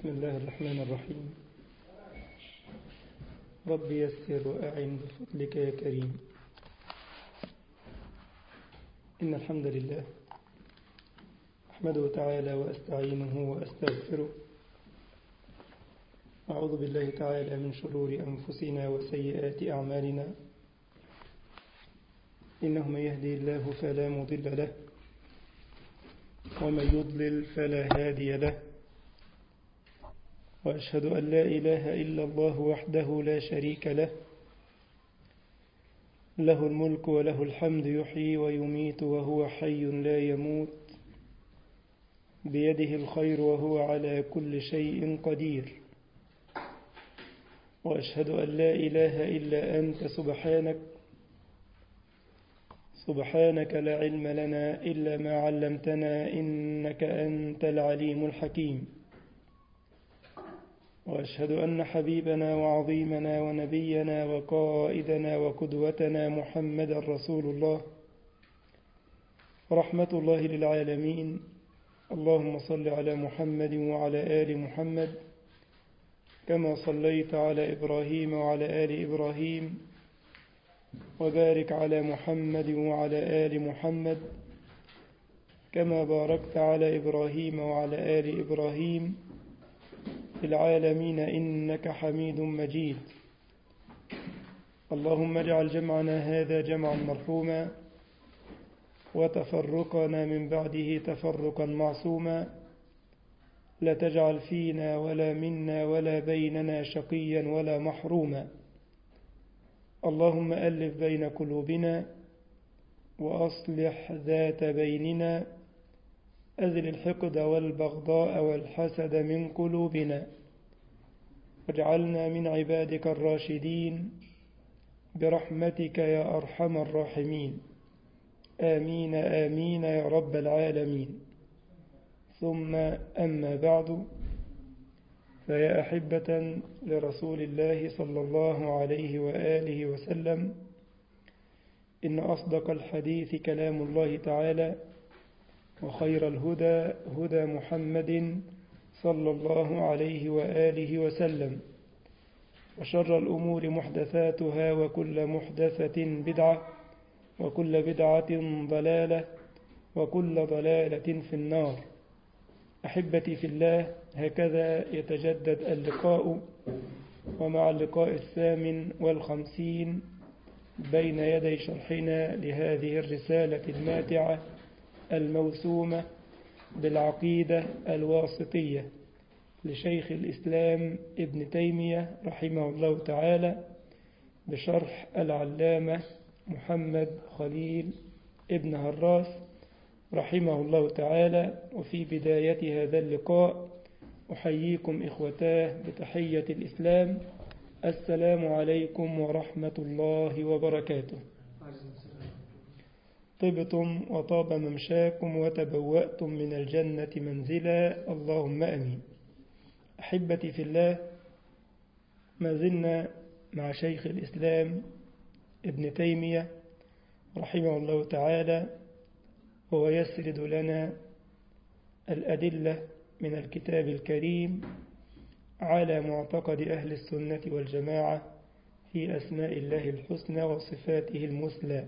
بسم الله الرحمن الرحيم رب يسر وأعن بفضلك يا كريم إن الحمد لله أحمده تعالى وأستعينه وأستغفره أعوذ بالله تعالى من شرور أنفسنا وسيئات أعمالنا إنه من يهدي الله فلا مضل له ومن يضلل فلا هادي له وأشهد أن لا إله إلا الله وحده لا شريك له له الملك وله الحمد يحيي ويميت وهو حي لا يموت بيده الخير وهو على كل شيء قدير وأشهد أن لا إله إلا أنت سبحانك سبحانك لا علم لنا إلا ما علمتنا إنك أنت العليم الحكيم وأشهد أن حبيبنا وعظيمنا ونبينا وقائدنا وقدوتنا محمد رسول الله رحمة الله للعالمين اللهم صل على محمد وعلى آل محمد كما صليت على إبراهيم وعلى آل إبراهيم وبارك على محمد وعلى آل محمد كما باركت على إبراهيم وعلى آل إبراهيم في العالمين إنك حميد مجيد اللهم اجعل جمعنا هذا جمعا مرحوما وتفرقنا من بعده تفرقا معصوما لا تجعل فينا ولا منا ولا بيننا شقيا ولا محروما اللهم ألف بين قلوبنا وأصلح ذات بيننا أزل الحقد والبغضاء والحسد من قلوبنا واجعلنا من عبادك الراشدين برحمتك يا أرحم الراحمين آمين آمين يا رب العالمين ثم أما بعد فيا أحبة لرسول الله صلى الله عليه وآله وسلم إن أصدق الحديث كلام الله تعالى وخير الهدى هدى محمد صلى الله عليه وآله وسلم وشر الأمور محدثاتها وكل محدثة بدعة وكل بدعة ضلالة وكل ضلالة في النار أحبتي في الله هكذا يتجدد اللقاء ومع اللقاء الثامن والخمسين بين يدي شرحنا لهذه الرسالة الماتعة الموسومة بالعقيدة الواسطية لشيخ الإسلام ابن تيمية رحمه الله تعالى بشرح العلامة محمد خليل ابن هراس رحمه الله تعالى وفي بداية هذا اللقاء أحييكم إخوتاه بتحية الإسلام السلام عليكم ورحمة الله وبركاته طبتم وطاب ممشاكم وتبوأتم من الجنة منزلا اللهم أمين أحبتي في الله ما زلنا مع شيخ الإسلام ابن تيمية رحمه الله تعالى وهو يسرد لنا الأدلة من الكتاب الكريم على معتقد أهل السنة والجماعة في أسماء الله الحسنى وصفاته المثلى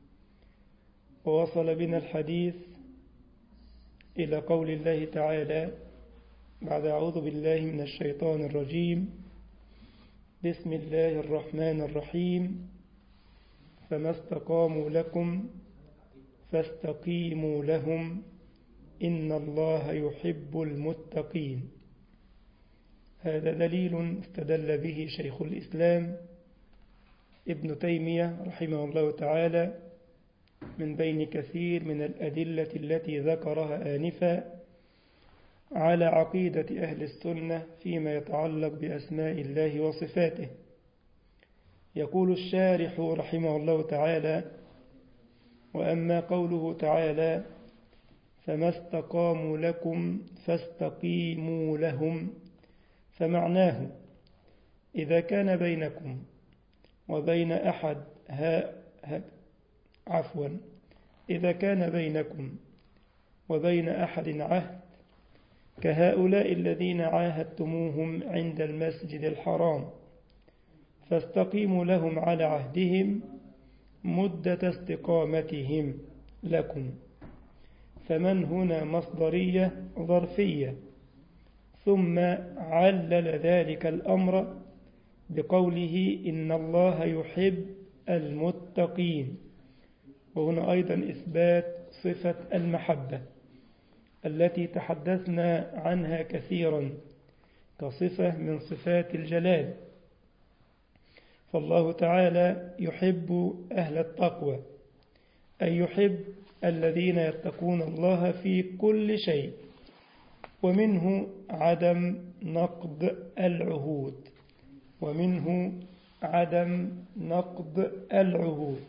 ووصل بنا الحديث إلى قول الله تعالى بعد أعوذ بالله من الشيطان الرجيم بسم الله الرحمن الرحيم فما استقاموا لكم فاستقيموا لهم إن الله يحب المتقين هذا دليل استدل به شيخ الإسلام ابن تيمية رحمه الله تعالى من بين كثير من الأدلة التي ذكرها آنفا على عقيدة أهل السنة فيما يتعلق بأسماء الله وصفاته يقول الشارح رحمه الله تعالى وأما قوله تعالى فما استقاموا لكم فاستقيموا لهم فمعناه إذا كان بينكم وبين أحد ها, ها عفوا إذا كان بينكم وبين أحد عهد كهؤلاء الذين عاهدتموهم عند المسجد الحرام فاستقيموا لهم على عهدهم مدة استقامتهم لكم فمن هنا مصدرية ظرفية ثم علل ذلك الأمر بقوله إن الله يحب المتقين وهنا أيضا إثبات صفة المحبة التي تحدثنا عنها كثيرا كصفة من صفات الجلال فالله تعالى يحب أهل التقوى أي يحب الذين يتقون الله في كل شيء ومنه عدم نقض العهود ومنه عدم نقض العهود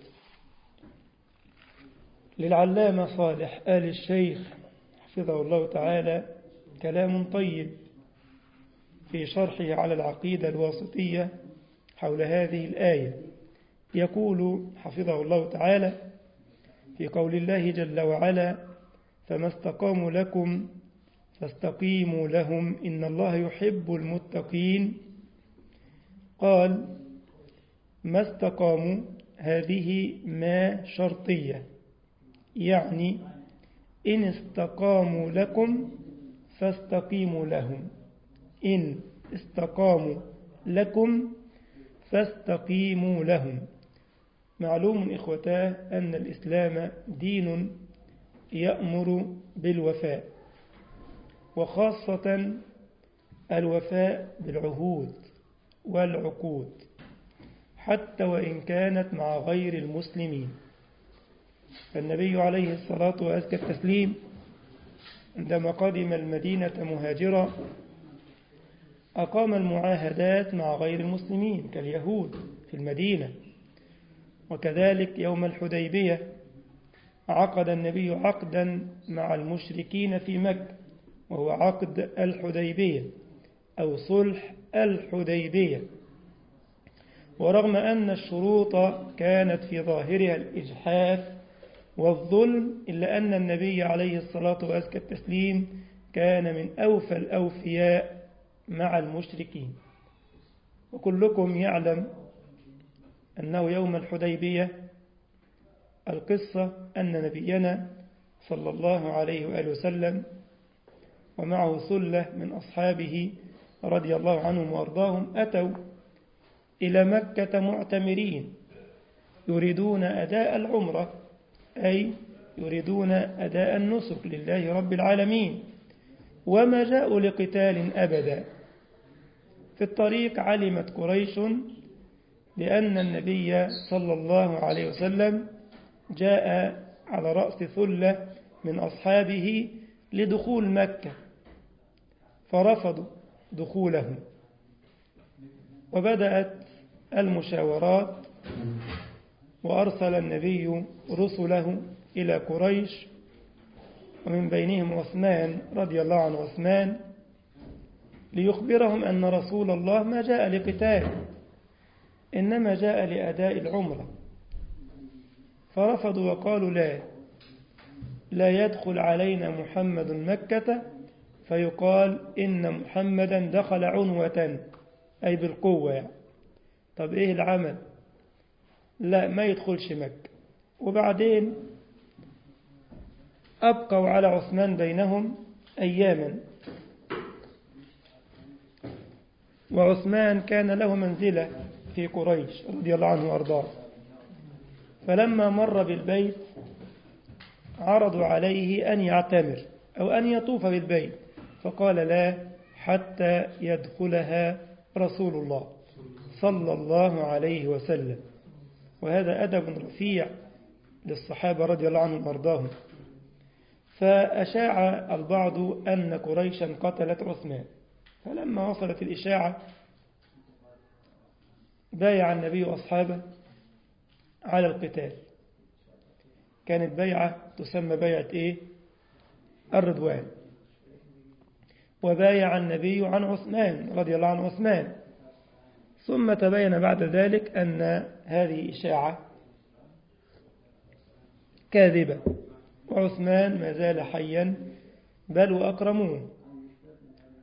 للعلامة صالح آل الشيخ حفظه الله تعالى كلام طيب في شرحه على العقيدة الواسطية حول هذه الآية يقول حفظه الله تعالى في قول الله جل وعلا فما استقاموا لكم فاستقيموا لهم إن الله يحب المتقين قال ما استقاموا هذه ما شرطية يعني إن استقاموا لكم فاستقيموا لهم إن استقاموا لكم فاستقيموا لهم معلوم إخوتاه أن الإسلام دين يأمر بالوفاء وخاصة الوفاء بالعهود والعقود حتى وإن كانت مع غير المسلمين فالنبي عليه الصلاة وأزكى التسليم عندما قدم المدينة مهاجرا أقام المعاهدات مع غير المسلمين كاليهود في المدينة وكذلك يوم الحديبية عقد النبي عقدا مع المشركين في مكة وهو عقد الحديبية أو صلح الحديبية ورغم أن الشروط كانت في ظاهرها الإجحاف والظلم إلا أن النبي عليه الصلاة وأزكى التسليم كان من أوفى الأوفياء مع المشركين وكلكم يعلم أنه يوم الحديبية القصة أن نبينا صلى الله عليه وآله وسلم ومعه سلة من أصحابه رضي الله عنهم وأرضاهم أتوا إلى مكة معتمرين يريدون أداء العمرة أي يريدون أداء النسك لله رب العالمين وما جاءوا لقتال أبدا في الطريق علمت قريش بأن النبي صلى الله عليه وسلم جاء على رأس ثلة من أصحابه لدخول مكة فرفضوا دخولهم وبدأت المشاورات وأرسل النبي رسله إلى قريش ومن بينهم عثمان رضي الله عنه عثمان ليخبرهم أن رسول الله ما جاء لقتال إنما جاء لأداء العمرة فرفضوا وقالوا لا لا يدخل علينا محمد مكة فيقال إن محمدا دخل عنوة أي بالقوة يعني. طب إيه العمل لا ما يدخلش مكة وبعدين أبقوا على عثمان بينهم أياما وعثمان كان له منزلة في قريش رضي الله عنه وأرضاه فلما مر بالبيت عرضوا عليه أن يعتمر أو أن يطوف بالبيت فقال لا حتى يدخلها رسول الله صلى الله عليه وسلم وهذا أدب رفيع للصحابة رضي الله عنهم وارضاهم فأشاع البعض أن قريشا قتلت عثمان فلما وصلت الإشاعة بايع النبي وأصحابه على القتال كانت بيعة تسمى بيعة إيه الرضوان وبايع النبي عن عثمان رضي الله عن عثمان ثم تبين بعد ذلك أن هذه إشاعة كاذبة وعثمان ما زال حيا بل وأكرموه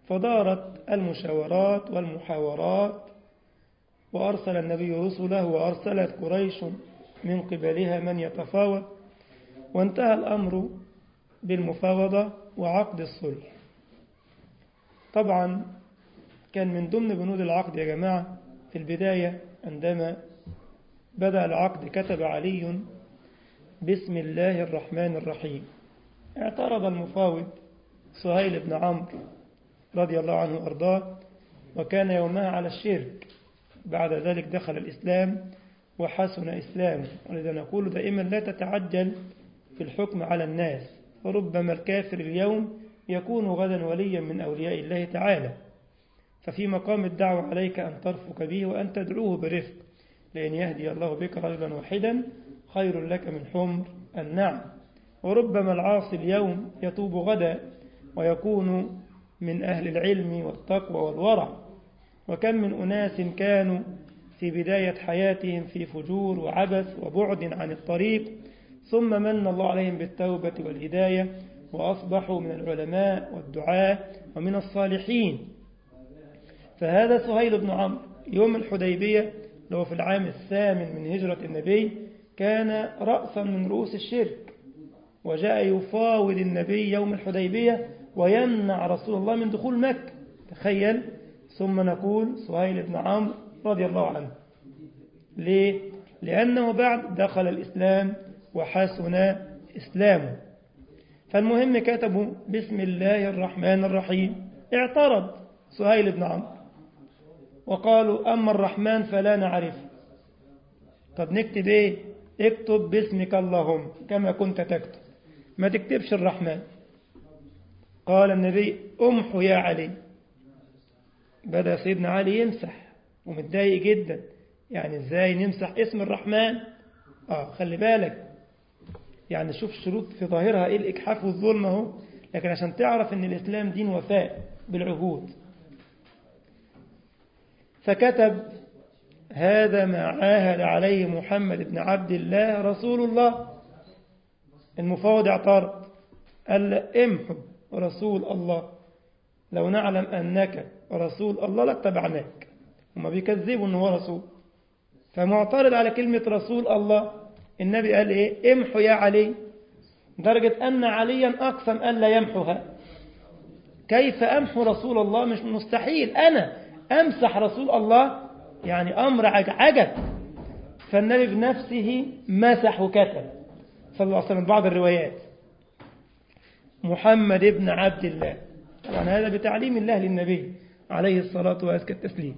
فدارت المشاورات والمحاورات وأرسل النبي رسله وأرسلت قريش من قبلها من يتفاوض وانتهى الأمر بالمفاوضة وعقد الصلح طبعا كان من ضمن بنود العقد يا جماعة في البداية عندما بدأ العقد كتب علي بسم الله الرحمن الرحيم اعترض المفاوض سهيل بن عمرو رضي الله عنه وأرضاه وكان يومها على الشرك بعد ذلك دخل الإسلام وحسن إسلامه ولذا نقول دائما لا تتعجل في الحكم على الناس وربما الكافر اليوم يكون غدا وليا من أولياء الله تعالى ففي مقام الدعوة عليك أن ترفق به وأن تدعوه برفق لأن يهدي الله بك رجلا واحدا خير لك من حمر النعم وربما العاصي اليوم يتوب غدا ويكون من أهل العلم والتقوى والورع وكم من أناس كانوا في بداية حياتهم في فجور وعبث وبعد عن الطريق ثم من الله عليهم بالتوبة والهداية وأصبحوا من العلماء والدعاء ومن الصالحين فهذا سهيل بن عمرو يوم الحديبية لو في العام الثامن من هجرة النبي كان رأسا من رؤوس الشرك وجاء يفاوض النبي يوم الحديبية ويمنع رسول الله من دخول مكة تخيل ثم نقول سهيل بن عمرو رضي الله عنه ليه؟ لأنه بعد دخل الإسلام وحسن إسلامه فالمهم كتبوا بسم الله الرحمن الرحيم اعترض سهيل بن عمرو وقالوا أما الرحمن فلا نعرفه طب نكتب ايه اكتب باسمك اللهم كما كنت تكتب ما تكتبش الرحمن قال النبي امحو يا علي بدأ سيدنا علي يمسح ومتضايق جدا يعني ازاي نمسح اسم الرحمن اه خلي بالك يعني شوف شروط في ظاهرها ايه الاجحاف والظلم اهو لكن عشان تعرف ان الاسلام دين وفاء بالعهود فكتب هذا ما عاهد عليه محمد بن عبد الله رسول الله المفاوض اعترض قال امحو رسول الله لو نعلم أنك رسول الله لاتبعناك هما بيكذبوا أنه هو رسول فمعترض على كلمة رسول الله النبي قال إيه امحو يا علي درجة أن عليا أقسم ألا يمحوها كيف أمحو رسول الله مش مستحيل أنا أمسح رسول الله يعني أمر عجب فالنبي بنفسه مسح وكتب صلى الله عليه وسلم بعض الروايات محمد ابن عبد الله طبعا هذا بتعليم الله للنبي عليه الصلاة وأزكى التسليم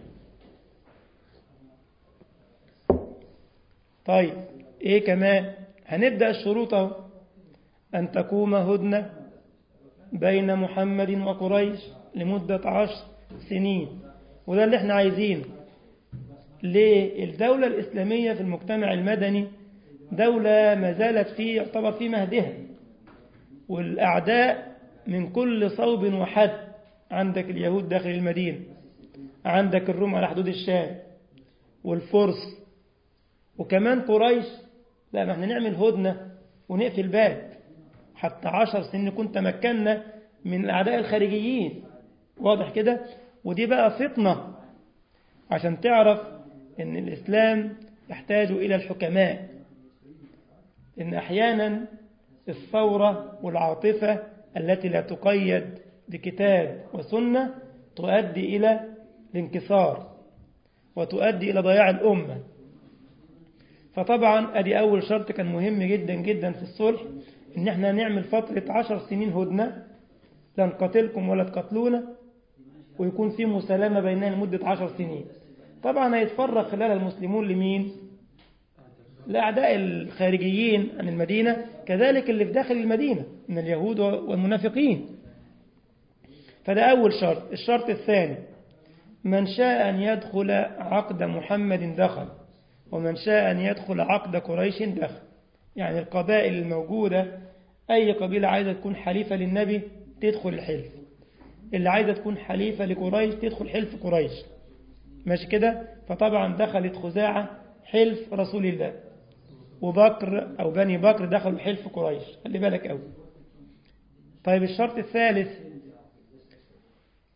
طيب ايه كمان هنبدأ الشروط اهو أن تقوم هدنة بين محمد وقريش لمدة عشر سنين وده اللي احنا عايزينه ليه الدولة الإسلامية في المجتمع المدني دولة ما زالت في يعتبر في مهدها والأعداء من كل صوب وحد عندك اليهود داخل المدينة عندك الروم على حدود الشام والفرس وكمان قريش لا ما احنا نعمل هدنة ونقفل الباب حتى عشر سنين نكون تمكنا من الأعداء الخارجيين واضح كده ودي بقى فطنة عشان تعرف ان الإسلام يحتاج إلى الحكماء إن أحيانا الثورة والعاطفة التي لا تقيد بكتاب وسنة تؤدي إلى الانكسار وتؤدي إلى ضياع الأمة فطبعا أدي أول شرط كان مهم جدا جدا في الصلح إن احنا نعمل فترة عشر سنين هدنة لا نقاتلكم ولا تقتلونا ويكون في مسالمة بيننا لمدة عشر سنين طبعا هيتفرق خلال المسلمون لمين لأعداء الخارجيين عن المدينة كذلك اللي في داخل المدينة من اليهود والمنافقين فده أول شرط الشرط الثاني من شاء أن يدخل عقد محمد دخل ومن شاء أن يدخل عقد قريش دخل يعني القبائل الموجودة أي قبيلة عايزة تكون حليفة للنبي تدخل الحلف اللي عايزة تكون حليفة لقريش تدخل حلف قريش ماشي كده فطبعا دخلت خزاعة حلف رسول الله وبكر أو بني بكر دخلوا حلف قريش خلي بالك أوي طيب الشرط الثالث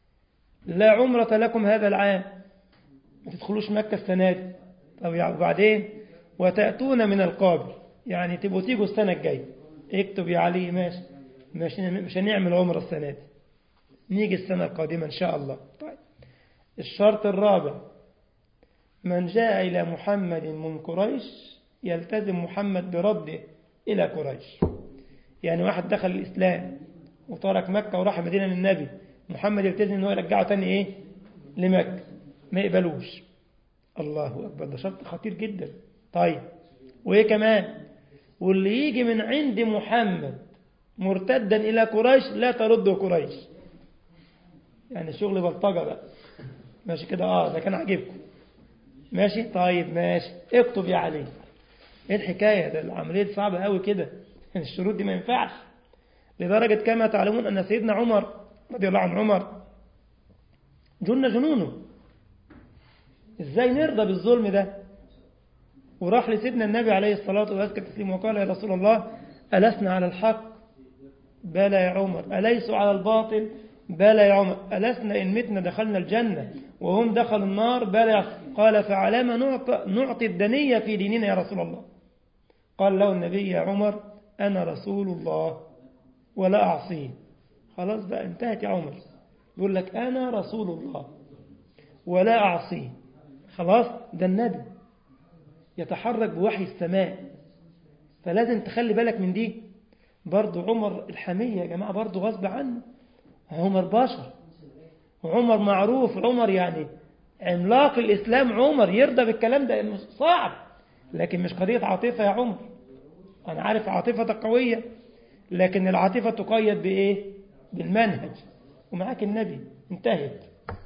لا عمرة لكم هذا العام ما تدخلوش مكة السنة دي طب يعني وبعدين وتأتون من القابل يعني تبقوا تيجوا السنة الجاية اكتب يا علي ماشي مش مش هنعمل عمرة السنة دي نيجي السنة القادمة إن شاء الله طيب الشرط الرابع من جاء إلى محمد من قريش يلتزم محمد برده إلى قريش يعني واحد دخل الإسلام وترك مكة وراح مدينة للنبي محمد يلتزم أنه يرجعه تاني إيه لمكة ما يقبلوش الله أكبر ده شرط خطير جدا طيب وإيه كمان واللي يجي من عند محمد مرتدا إلى قريش لا ترده قريش يعني شغل بلطجة بقى ماشي كده اه ده كان عاجبكم ماشي طيب ماشي اكتب يا علي ايه الحكاية ده العملية دي صعبة قوي كده الشروط دي ما ينفعش لدرجة كما تعلمون أن سيدنا عمر رضي الله عن عمر جن جنونه ازاي نرضى بالظلم ده وراح لسيدنا النبي عليه الصلاة والسلام وقال يا رسول الله ألسنا على الحق بلى يا عمر أليسوا على الباطل بلى يا عمر ألسنا إن متنا دخلنا الجنة وهم دخلوا النار بلى قال فعلام نعطي, نعطي الدنية في ديننا يا رسول الله قال له النبي يا عمر أنا رسول الله ولا أعصيه خلاص بقى انتهت يا عمر يقول لك أنا رسول الله ولا أعصيه خلاص ده النبي يتحرك بوحي السماء فلازم تخلي بالك من دي برضو عمر الحمية يا جماعة برضو غصب عنه عمر بشر وعمر معروف عمر يعني عملاق الإسلام عمر يرضى بالكلام ده صعب لكن مش قضية عاطفة يا عمر أنا عارف عاطفتك قوية لكن العاطفة تقيد بإيه بالمنهج ومعاك النبي انتهت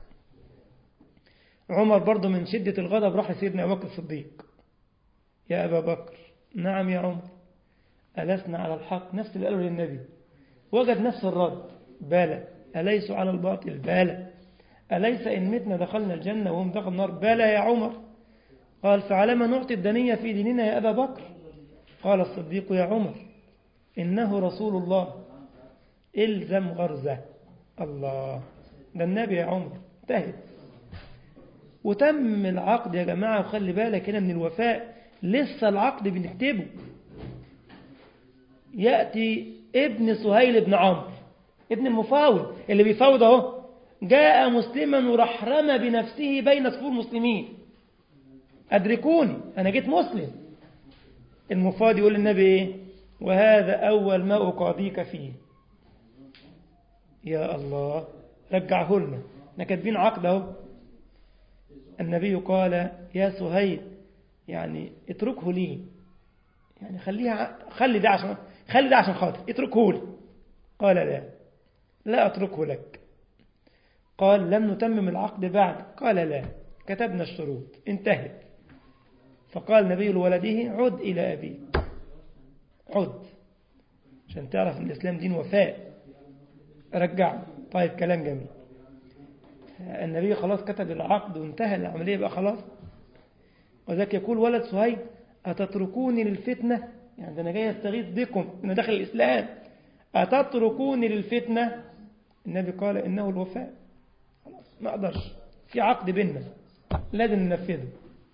عمر برضو من شدة الغضب راح لسيدنا أبو بكر الصديق يا أبا بكر نعم يا عمر ألسنا على الحق نفس اللي قاله للنبي وجد نفس الرد بلى أليس على الباطل بلى أليس إن متنا دخلنا الجنة وهم دخلوا النار بلى يا عمر قال فعلى ما نعطي الدنية في ديننا يا أبا بكر قال الصديق يا عمر إنه رسول الله إلزم غرزة الله ده النبي يا عمر انتهت وتم العقد يا جماعة وخلي بالك هنا من الوفاء لسه العقد بنكتبه يأتي ابن سهيل بن عمرو ابن المفاوض اللي بيفاوض اهو جاء مسلما وراح رمى بنفسه بين صفور المسلمين أدركوني أنا جيت مسلم المفاوض يقول للنبي إيه وهذا أول ما أقاضيك فيه يا الله رجعه لنا احنا كاتبين عقد اهو النبي قال يا سهيل يعني اتركه لي يعني خليها خلي ده عشان خلي ده عشان خاطر اتركه لي قال لا لا اتركه لك قال لم نتمم العقد بعد قال لا كتبنا الشروط انتهت فقال النبي لولده عد إلى أبيك عد عشان تعرف ان الإسلام دين وفاء رجع طيب كلام جميل النبي خلاص كتب العقد وانتهى العملية بقى خلاص وذاك يقول ولد سهيل أتتركوني للفتنة يعني ده أنا جاي أستغيث بكم أنا داخل الإسلام أتتركوني للفتنة النبي قال إنه الوفاء خلاص ما أقدرش في عقد بيننا لازم ننفذه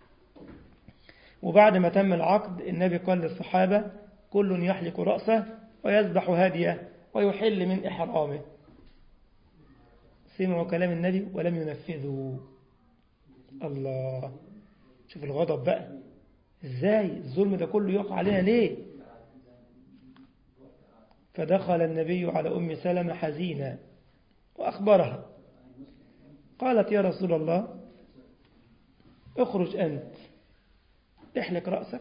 وبعد ما تم العقد النبي قال للصحابة كل يحلق رأسه ويذبح هاديه ويحل من إحرامه سمعوا كلام النبي ولم ينفذوا الله شوف الغضب بقى ازاي الظلم ده كله يقع علينا ليه فدخل النبي على أم سلمة حزينا وأخبرها قالت يا رسول الله اخرج أنت احلق رأسك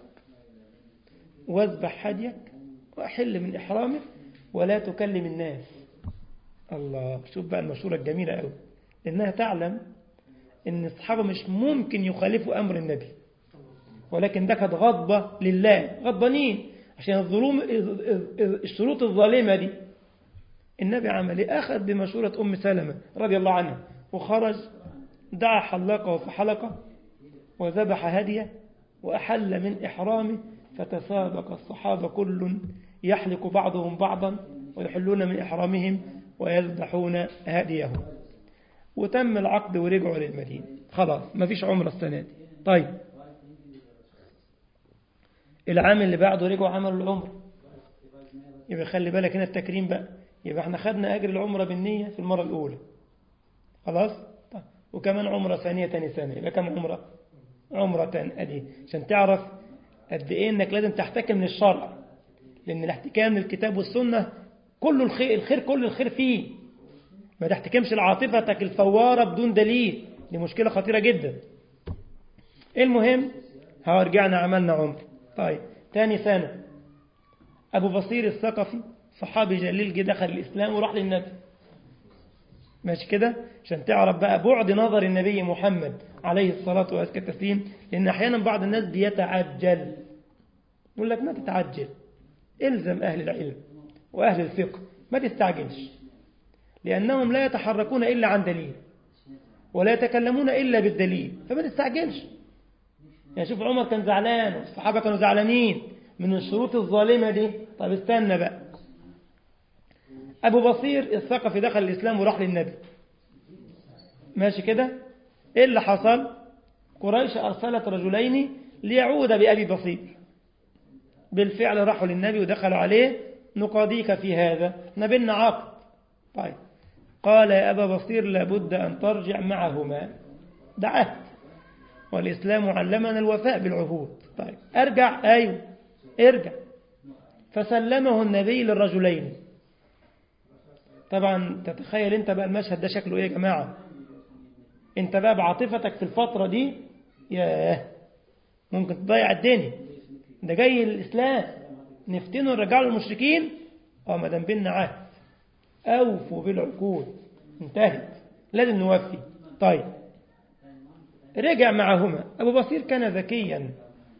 واذبح هديك وأحل من إحرامك ولا تكلم الناس الله شوف بقى المشورة الجميلة قوي إنها تعلم إن الصحابة مش ممكن يخالفوا أمر النبي ولكن ده كانت غضبة لله غضبانين عشان الظلوم الشروط الظالمة دي النبي عمل ايه أخذ بمشورة أم سلمة رضي الله عنها وخرج دعا حلاقه فحلقه وذبح هديه وأحل من إحرامه فتسابق الصحابة كل يحلق بعضهم بعضا ويحلون من إحرامهم ويذبحون هديهم وتم العقد ورجعوا للمدينة خلاص مفيش عمرة السنة دي طيب العام اللي بعده رجعوا عملوا العمرة يبقى خلي بالك هنا التكريم بقى يبقى احنا خدنا أجر العمرة بالنية في المرة الأولى خلاص طيب. وكمان عمرة ثانية تاني سنة يبقى كم عمرة عمرة أدي عشان تعرف قد إيه إنك لازم تحتكم للشرع لأن الاحتكام للكتاب والسنة كل الخير الخير كل الخير فيه ما تحتكمش لعاطفتك الفوارة بدون دليل دي مشكلة خطيرة جدا المهم ها رجعنا عملنا عمر طيب تاني سنة أبو بصير الثقفي صحابي جليل جه دخل الإسلام وراح للنبي ماشي كده عشان تعرف بقى بعد نظر النبي محمد عليه الصلاة وأزكى التسليم لأن أحيانا بعض الناس بيتعجل يقول لك ما تتعجل الزم أهل العلم وأهل الفقه ما تستعجلش لأنهم لا يتحركون إلا عن دليل ولا يتكلمون إلا بالدليل فما تستعجلش يعني شوف عمر كان زعلان والصحابة كانوا زعلانين من الشروط الظالمة دي طب استنى بقى أبو بصير الثقفي دخل الإسلام وراح للنبي ماشي كده إيه اللي حصل قريش أرسلت رجلين ليعود بأبي بصير بالفعل راحوا للنبي ودخلوا عليه نقاضيك في هذا نبلنا عقد طيب قال يا أبا بصير لابد أن ترجع معهما ده عهد والإسلام علمنا الوفاء بالعهود طيب أرجع أيوه ارجع فسلمه النبي للرجلين طبعا تتخيل انت بقى المشهد ده شكله ايه يا جماعة انت بقى بعاطفتك في الفترة دي ياه ممكن تضيع الدنيا ده جاي الإسلام نفتنه ونرجعه للمشركين اه ما دام بينا عهد أوفوا بالعقود انتهت لازم نوفي طيب رجع معهما أبو بصير كان ذكيا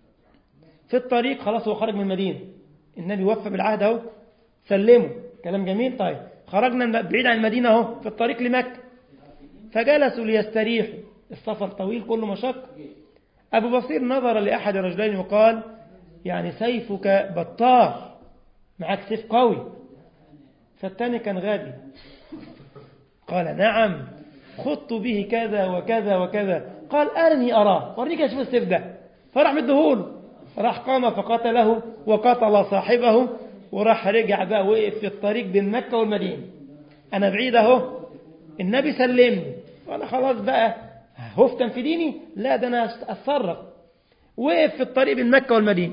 في الطريق خلاص هو خرج من المدينة النبي وفى بالعهد اهو سلمه كلام جميل طيب خرجنا بعيد عن المدينة اهو في الطريق لمكة فجلسوا ليستريحوا السفر طويل كله مشق أبو بصير نظر لأحد الرجلين وقال يعني سيفك بطار معك سيف قوي فالتاني كان غبي قال نعم خط به كذا وكذا وكذا قال أرني أراه وريك أشوف السيف ده فراح مدهوله راح قام فقتله وقتل صاحبه وراح رجع بقى وقف في الطريق بين مكة والمدينة أنا بعيد أهو النبي سلمني وأنا خلاص بقى هفتن في ديني لا ده أنا أتصرف وقف في الطريق بين مكة والمدينة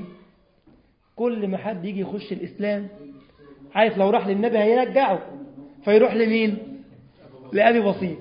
كل ما حد يجي يخش الإسلام عارف لو راح للنبي هيرجعه فيروح لمين لأبي بصير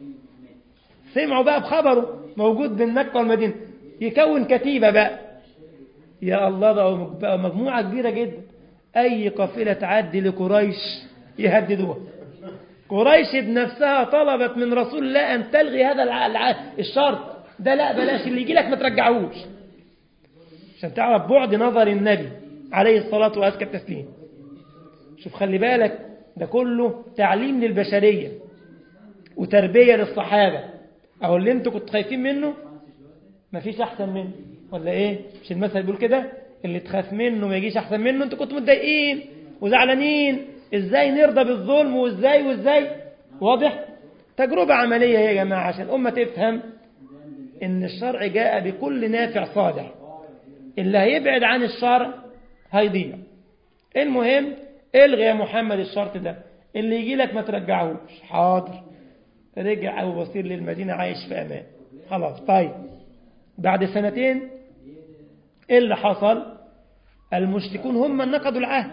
سمعوا بقى بخبره موجود بين مكة والمدينة يكون كتيبة بقى يا الله بقى مجموعة كبيرة جدا أي قافلة تعدي لقريش يهددوها قريش بنفسها طلبت من رسول الله أن تلغي هذا الشرط ده لا بلاش اللي يجي لك ما ترجعوش عشان تعرف بعد نظر النبي عليه الصلاة وأزكى التسليم شوف خلي بالك ده كله تعليم للبشرية وتربية للصحابة أو اللي انتوا كنتوا خايفين منه مفيش أحسن منه ولا إيه مش المثل بيقول كده اللي تخاف منه ما يجيش أحسن منه انتوا كنتوا متضايقين وزعلانين إزاي نرضى بالظلم وإزاي وإزاي واضح تجربة عملية يا جماعة عشان الأمة تفهم إن الشرع جاء بكل نافع صالح اللي هيبعد عن الشرع هيضيع المهم الغي يا محمد الشرط ده اللي يجي لك ما ترجعهوش حاضر رجع أبو بصير للمدينة عايش في أمان خلاص طيب بعد سنتين ايه اللي حصل المشركون هم من نقضوا العهد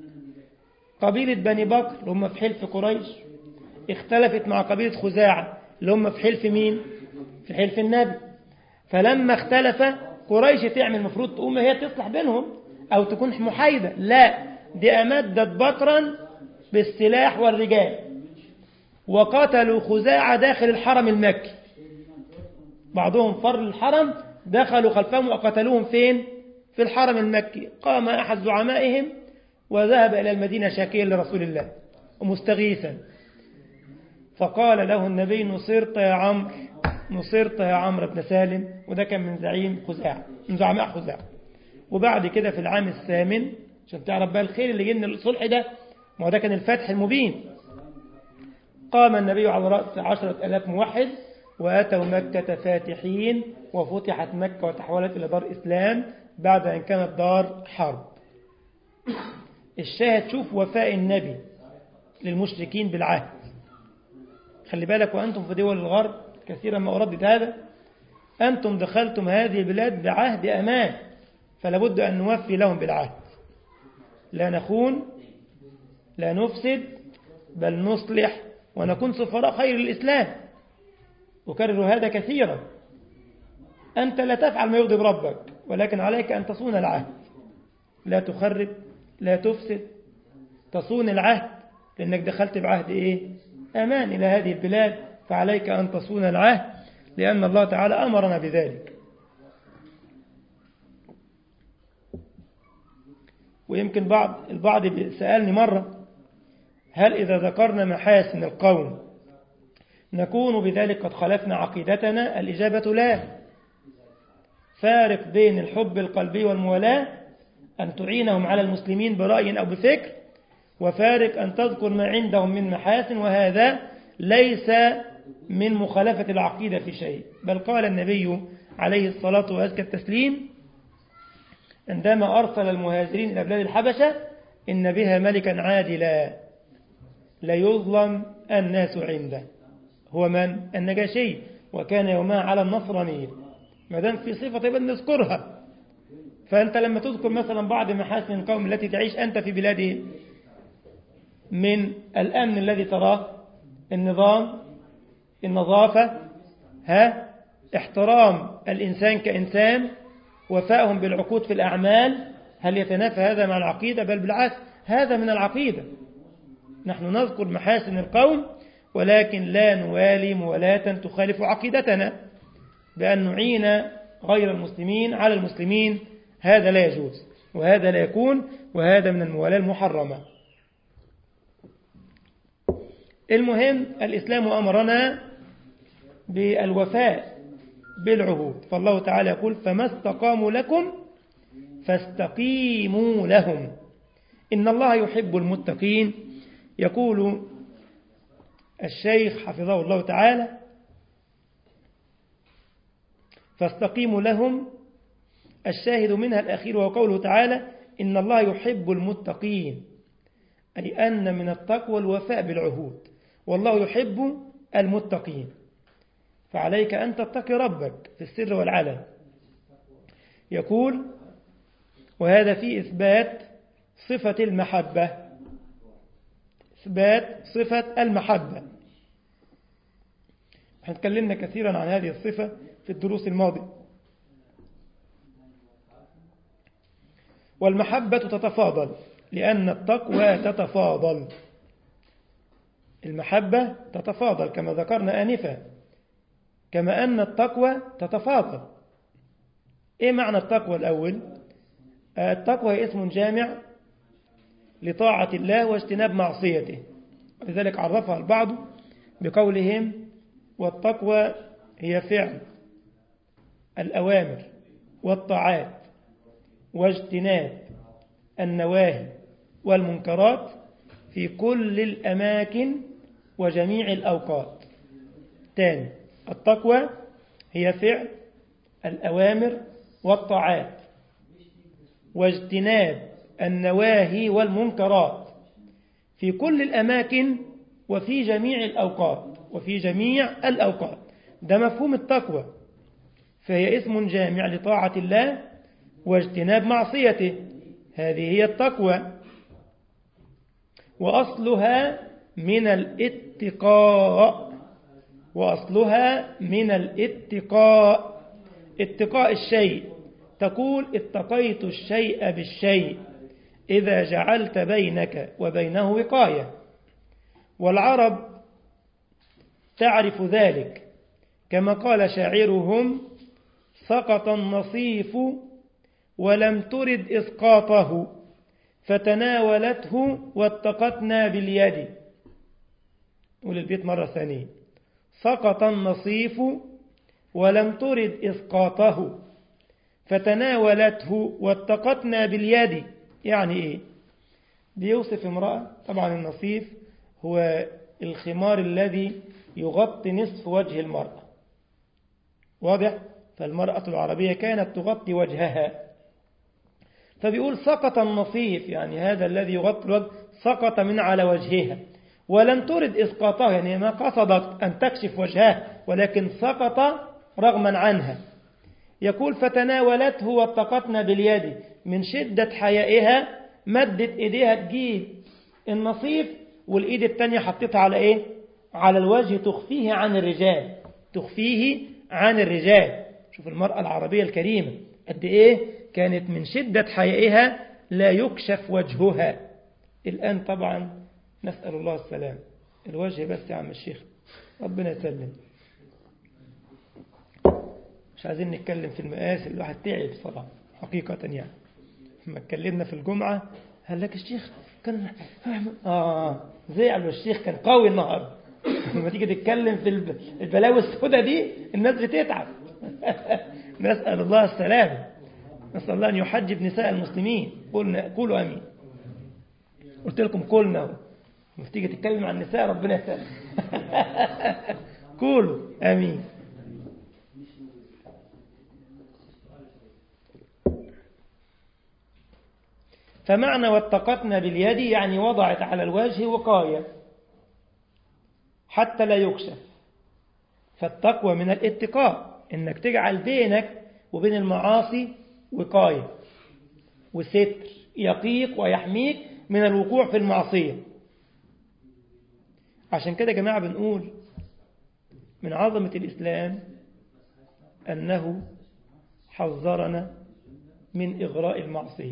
قبيلة بني بكر اللي هم في حلف قريش اختلفت مع قبيلة خزاعة اللي هم في حلف مين في حلف النبي فلما اختلف قريش تعمل مفروض تقوم هي تصلح بينهم أو تكون محايدة لا دي أمدت بكرا بالسلاح والرجال وقتلوا خزاعة داخل الحرم المكي بعضهم فر الحرم دخلوا خلفهم وقتلوهم فين في الحرم المكي قام أحد زعمائهم وذهب إلى المدينة شاكيا لرسول الله ومستغيثا فقال له النبي نصرت يا عمرو نصرت يا عمرو بن سالم وده كان من زعيم خزاعة من زعماء خزاعة وبعد كده في العام الثامن عشان تعرف بقى الخير اللي جه من الصلح ده ما هو ده كان الفتح المبين قام النبي على رأس عشرة ألاف موحد وأتوا مكة فاتحين وفتحت مكة وتحولت إلى دار إسلام بعد أن كانت دار حرب الشاهد شوف وفاء النبي للمشركين بالعهد خلي بالك وأنتم في دول الغرب كثيرا ما أردد هذا أنتم دخلتم هذه البلاد بعهد أمان فلا بد أن نوفي لهم بالعهد لا نخون لا نفسد بل نصلح ونكون سفراء خير الإسلام أكرر هذا كثيرا أنت لا تفعل ما يغضب ربك ولكن عليك أن تصون العهد لا تخرب لا تفسد تصون العهد لأنك دخلت بعهد إيه أمان إلى هذه البلاد فعليك أن تصون العهد لأن الله تعالى أمرنا بذلك ويمكن بعض البعض سألني مرة هل إذا ذكرنا محاسن القوم نكون بذلك قد خلفنا عقيدتنا الإجابة لا فارق بين الحب القلبي والموالاة أن تعينهم على المسلمين برأي أو بفكر وفارق أن تذكر ما عندهم من محاسن وهذا ليس من مخالفة العقيدة في شيء بل قال النبي عليه الصلاة وأزكى التسليم عندما أرسل المهاجرين إلى بلاد الحبشة إن بها ملكا عادلا لا يظلم الناس عنده هو من؟ النجاشي وكان يومها على النصرانية ما دام في صفة يبقى نذكرها فأنت لما تذكر مثلا بعض محاسن القوم التي تعيش أنت في بلاده من الأمن الذي تراه النظام النظافة ها احترام الإنسان كإنسان وفائهم بالعقود في الأعمال هل يتنافى هذا مع العقيدة بل بالعكس هذا من العقيدة نحن نذكر محاسن القوم ولكن لا نوالي موالاة تخالف عقيدتنا بأن نعين غير المسلمين على المسلمين هذا لا يجوز وهذا لا يكون وهذا من الموالاة المحرمة المهم الإسلام أمرنا بالوفاء بالعهود فالله تعالى يقول فما استقاموا لكم فاستقيموا لهم إن الله يحب المتقين يقول الشيخ حفظه الله تعالى فاستقيموا لهم الشاهد منها الأخير وهو قوله تعالى إن الله يحب المتقين أي أن من التقوى الوفاء بالعهود والله يحب المتقين فعليك أن تتقي ربك في السر والعلن يقول وهذا في إثبات صفة المحبة إثبات صفة المحبة احنا تكلمنا كثيرا عن هذه الصفة في الدروس الماضية والمحبة تتفاضل لأن التقوى تتفاضل المحبة تتفاضل كما ذكرنا آنفا كما أن التقوى تتفاضل إيه معنى التقوى الأول التقوى هي اسم جامع لطاعة الله واجتناب معصيته ولذلك عرفها البعض بقولهم والتقوى هي فعل الأوامر والطاعات واجتناب النواهي والمنكرات في كل الأماكن وجميع الأوقات تاني التقوى هي فعل الأوامر والطاعات واجتناب النواهي والمنكرات في كل الأماكن وفي جميع الأوقات وفي جميع الأوقات ده مفهوم التقوى فهي اسم جامع لطاعة الله واجتناب معصيته هذه هي التقوى وأصلها من الاتقاء وأصلها من الاتقاء اتقاء الشيء تقول اتقيت الشيء بالشيء إذا جعلت بينك وبينه وقاية والعرب تعرف ذلك كما قال شاعرهم سقط النصيف ولم ترد إسقاطه فتناولته واتقتنا باليد قول البيت مرة ثانية سقط النصيف ولم ترد إسقاطه فتناولته واتقتنا باليد يعني إيه بيوصف امرأة طبعا النصيف هو الخمار الذي يغطي نصف وجه المرأة واضح فالمرأة العربية كانت تغطي وجهها فبيقول سقط النصيف يعني هذا الذي يغطي الوجه سقط من على وجهها ولم ترد إسقاطه يعني ما قصدت أن تكشف وجهها ولكن سقط رغما عنها يقول فتناولته واتقتنا باليد من شدة حيائها مدت إيديها تجيب النصيف والإيد التانية حطيتها على إيه على الوجه تخفيه عن الرجال تخفيه عن الرجال شوف المرأة العربية الكريمة قد إيه كانت من شدة حيائها لا يكشف وجهها الآن طبعا نسأل الله السلام الوجه بس يا عم الشيخ ربنا يسلم مش عايزين نتكلم في المقاس الواحد تعب صراحة حقيقة يعني لما اتكلمنا في الجمعة قال لك الشيخ كان آه زعل الشيخ كان قوي النهارده لما تيجي تتكلم في البلاوي السوداء دي الناس بتتعب نسأل الله السلامة نسأل الله أن يحجب نساء المسلمين قلنا قولوا أمين قلت لكم قلنا لما تيجي تتكلم عن النساء ربنا يسلم قولوا أمين فمعنى واتقتنا باليد يعني وضعت على الوجه وقاية حتى لا يكشف فالتقوى من الاتقاء انك تجعل بينك وبين المعاصي وقاية وستر يقيك ويحميك من الوقوع في المعصية عشان كده يا جماعة بنقول من عظمة الإسلام أنه حذرنا من إغراء المعصية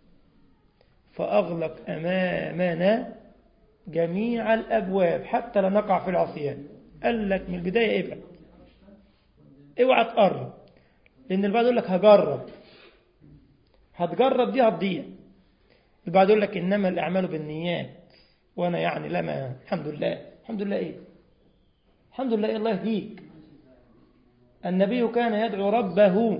فأغلق أمامنا جميع الأبواب حتى لا نقع في العصيان قال لك من البداية ابعد اوعى تقرب لأن البعض يقول لك هجرب هتجرب دي هتضيع البعض يقول لك إنما الأعمال بالنيات وأنا يعني لما الحمد لله الحمد لله إيه الحمد لله إيه الله يهديك النبي كان يدعو ربه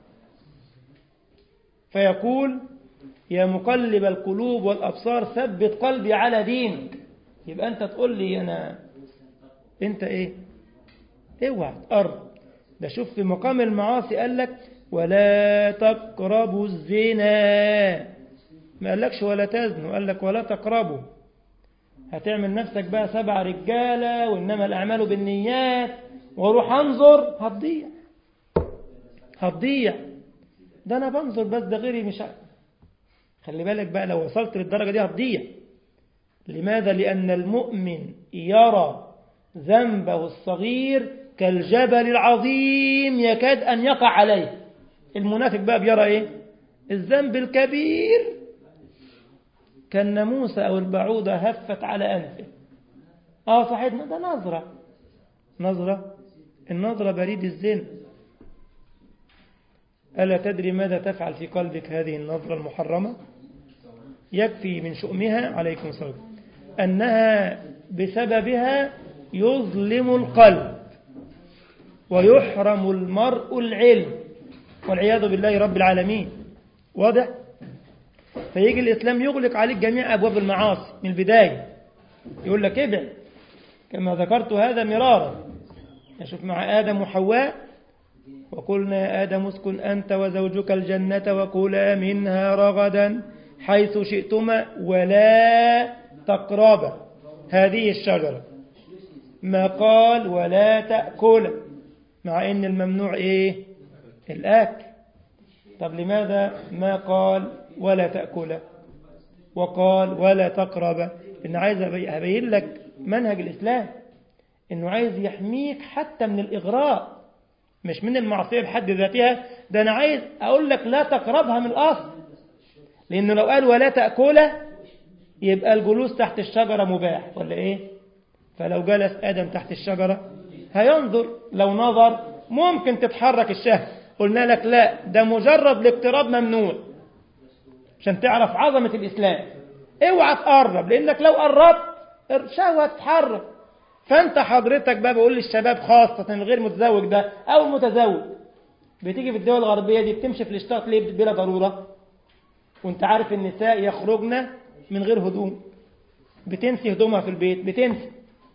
فيقول يا مقلب القلوب والأبصار ثبت قلبي على دينك يبقى أنت تقول لي أنا أنت إيه اوعى تقرب ده شوف في مقام المعاصي قال لك ولا تقربوا الزنا ما قالكش ولا تزنوا قال لك ولا تقربوا هتعمل نفسك بقى سبع رجالة وإنما الأعمال بالنيات واروح أنظر هتضيع هتضيع ده أنا بنظر بس ده غيري مش عارف خلي بالك بقى لو وصلت للدرجة دي هتضيع لماذا؟ لأن المؤمن يرى ذنبه الصغير كالجبل العظيم يكاد أن يقع عليه المنافق بقى بيرى إيه؟ الذنب الكبير كالناموسة أو البعوضة هفت على أنفه آه صحيح ده نظرة نظرة النظرة بريد الزنا ألا تدري ماذا تفعل في قلبك هذه النظرة المحرمة يكفي من شؤمها عليكم السلام أنها بسببها يظلم القلب ويحرم المرء العلم والعياذ بالله رب العالمين واضح فيجي الإسلام يغلق عليك جميع أبواب المعاصي من البداية يقول لك ابعد كما ذكرت هذا مرارا نشوف مع آدم وحواء وقلنا يا آدم اسكن أنت وزوجك الجنة وكلا منها رغدا حيث شئتما ولا تقربا هذه الشجرة ما قال ولا تأكل مع ان الممنوع ايه الأكل طب لماذا ما قال ولا تأكل وقال ولا تقرب إن عايز أبين لك منهج الإسلام إنه عايز يحميك حتى من الإغراء مش من المعصية بحد ذاتها ده أنا عايز أقول لك لا تقربها من الأصل لأنه لو قال ولا تأكله يبقى الجلوس تحت الشجرة مباح ولا إيه فلو جلس آدم تحت الشجرة هينظر لو نظر ممكن تتحرك الشهوة قلنا لك لا ده مجرد الاقتراب ممنوع عشان تعرف عظمة الإسلام اوعى تقرب لأنك لو قربت الشهوة تتحرك فأنت حضرتك بقى بقول للشباب خاصة الغير متزوج ده أو المتزوج بتيجي في الدول الغربية دي بتمشي في الاشتراك ليه بلا ضرورة وانت عارف النساء يخرجن من غير هدوم بتنسي هدومها في البيت بتنسي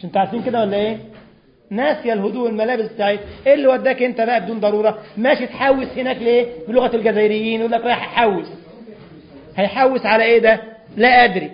مش انتوا عارفين كده ولا ايه ناسيه الهدوء والملابس بتاعتها ايه اللي وداك انت بقى بدون ضروره ماشي تحوس هناك ليه بلغه الجزائريين يقول لك رايح يحوس هيحوس على ايه ده لا ادري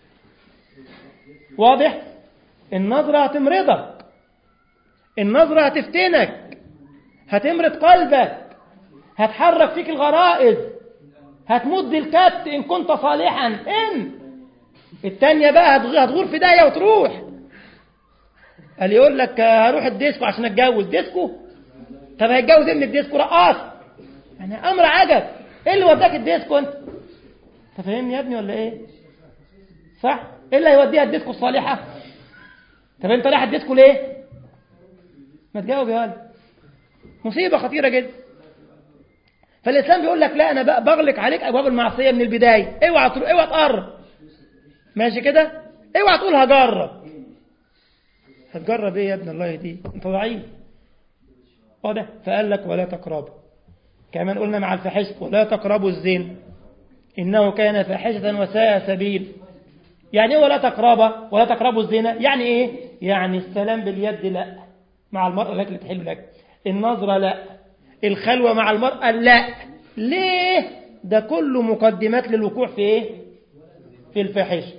واضح النظره هتمرضك النظره هتفتنك هتمرض قلبك هتحرك فيك الغرائز هتمد الكت ان كنت صالحا ان التانية بقى هتغور في داهيه وتروح قال يقول لك هروح الديسكو عشان اتجوز ديسكو طب هيتجوز ابن الديسكو رقاص يعني امر عجب ايه اللي وداك الديسكو انت انت فاهمني يا ابني ولا ايه صح ايه اللي هيوديها الديسكو الصالحه طب انت رايح الديسكو ليه ما تجاوب يا ولد مصيبه خطيره جدا فالاسلام بيقول لك لا انا بغلق عليك ابواب المعصيه من البدايه اوعى تروح اوعى تقرب ماشي كده اوعى تقول هجرب هتجرب ايه يا ابن الله يهديك انت ضعيف واضح فقال لك ولا تقربوا كمان قلنا مع الفاحشه ولا تقربوا الزنا انه كان فاحشه وساء سبيل يعني ايه ولا تقربا ولا تقربوا الزنا يعني ايه يعني السلام باليد لا مع المرأة لك اللي تحل لك النظرة لا الخلوة مع المرأة لا ليه ده كله مقدمات للوقوع في ايه في الفاحشه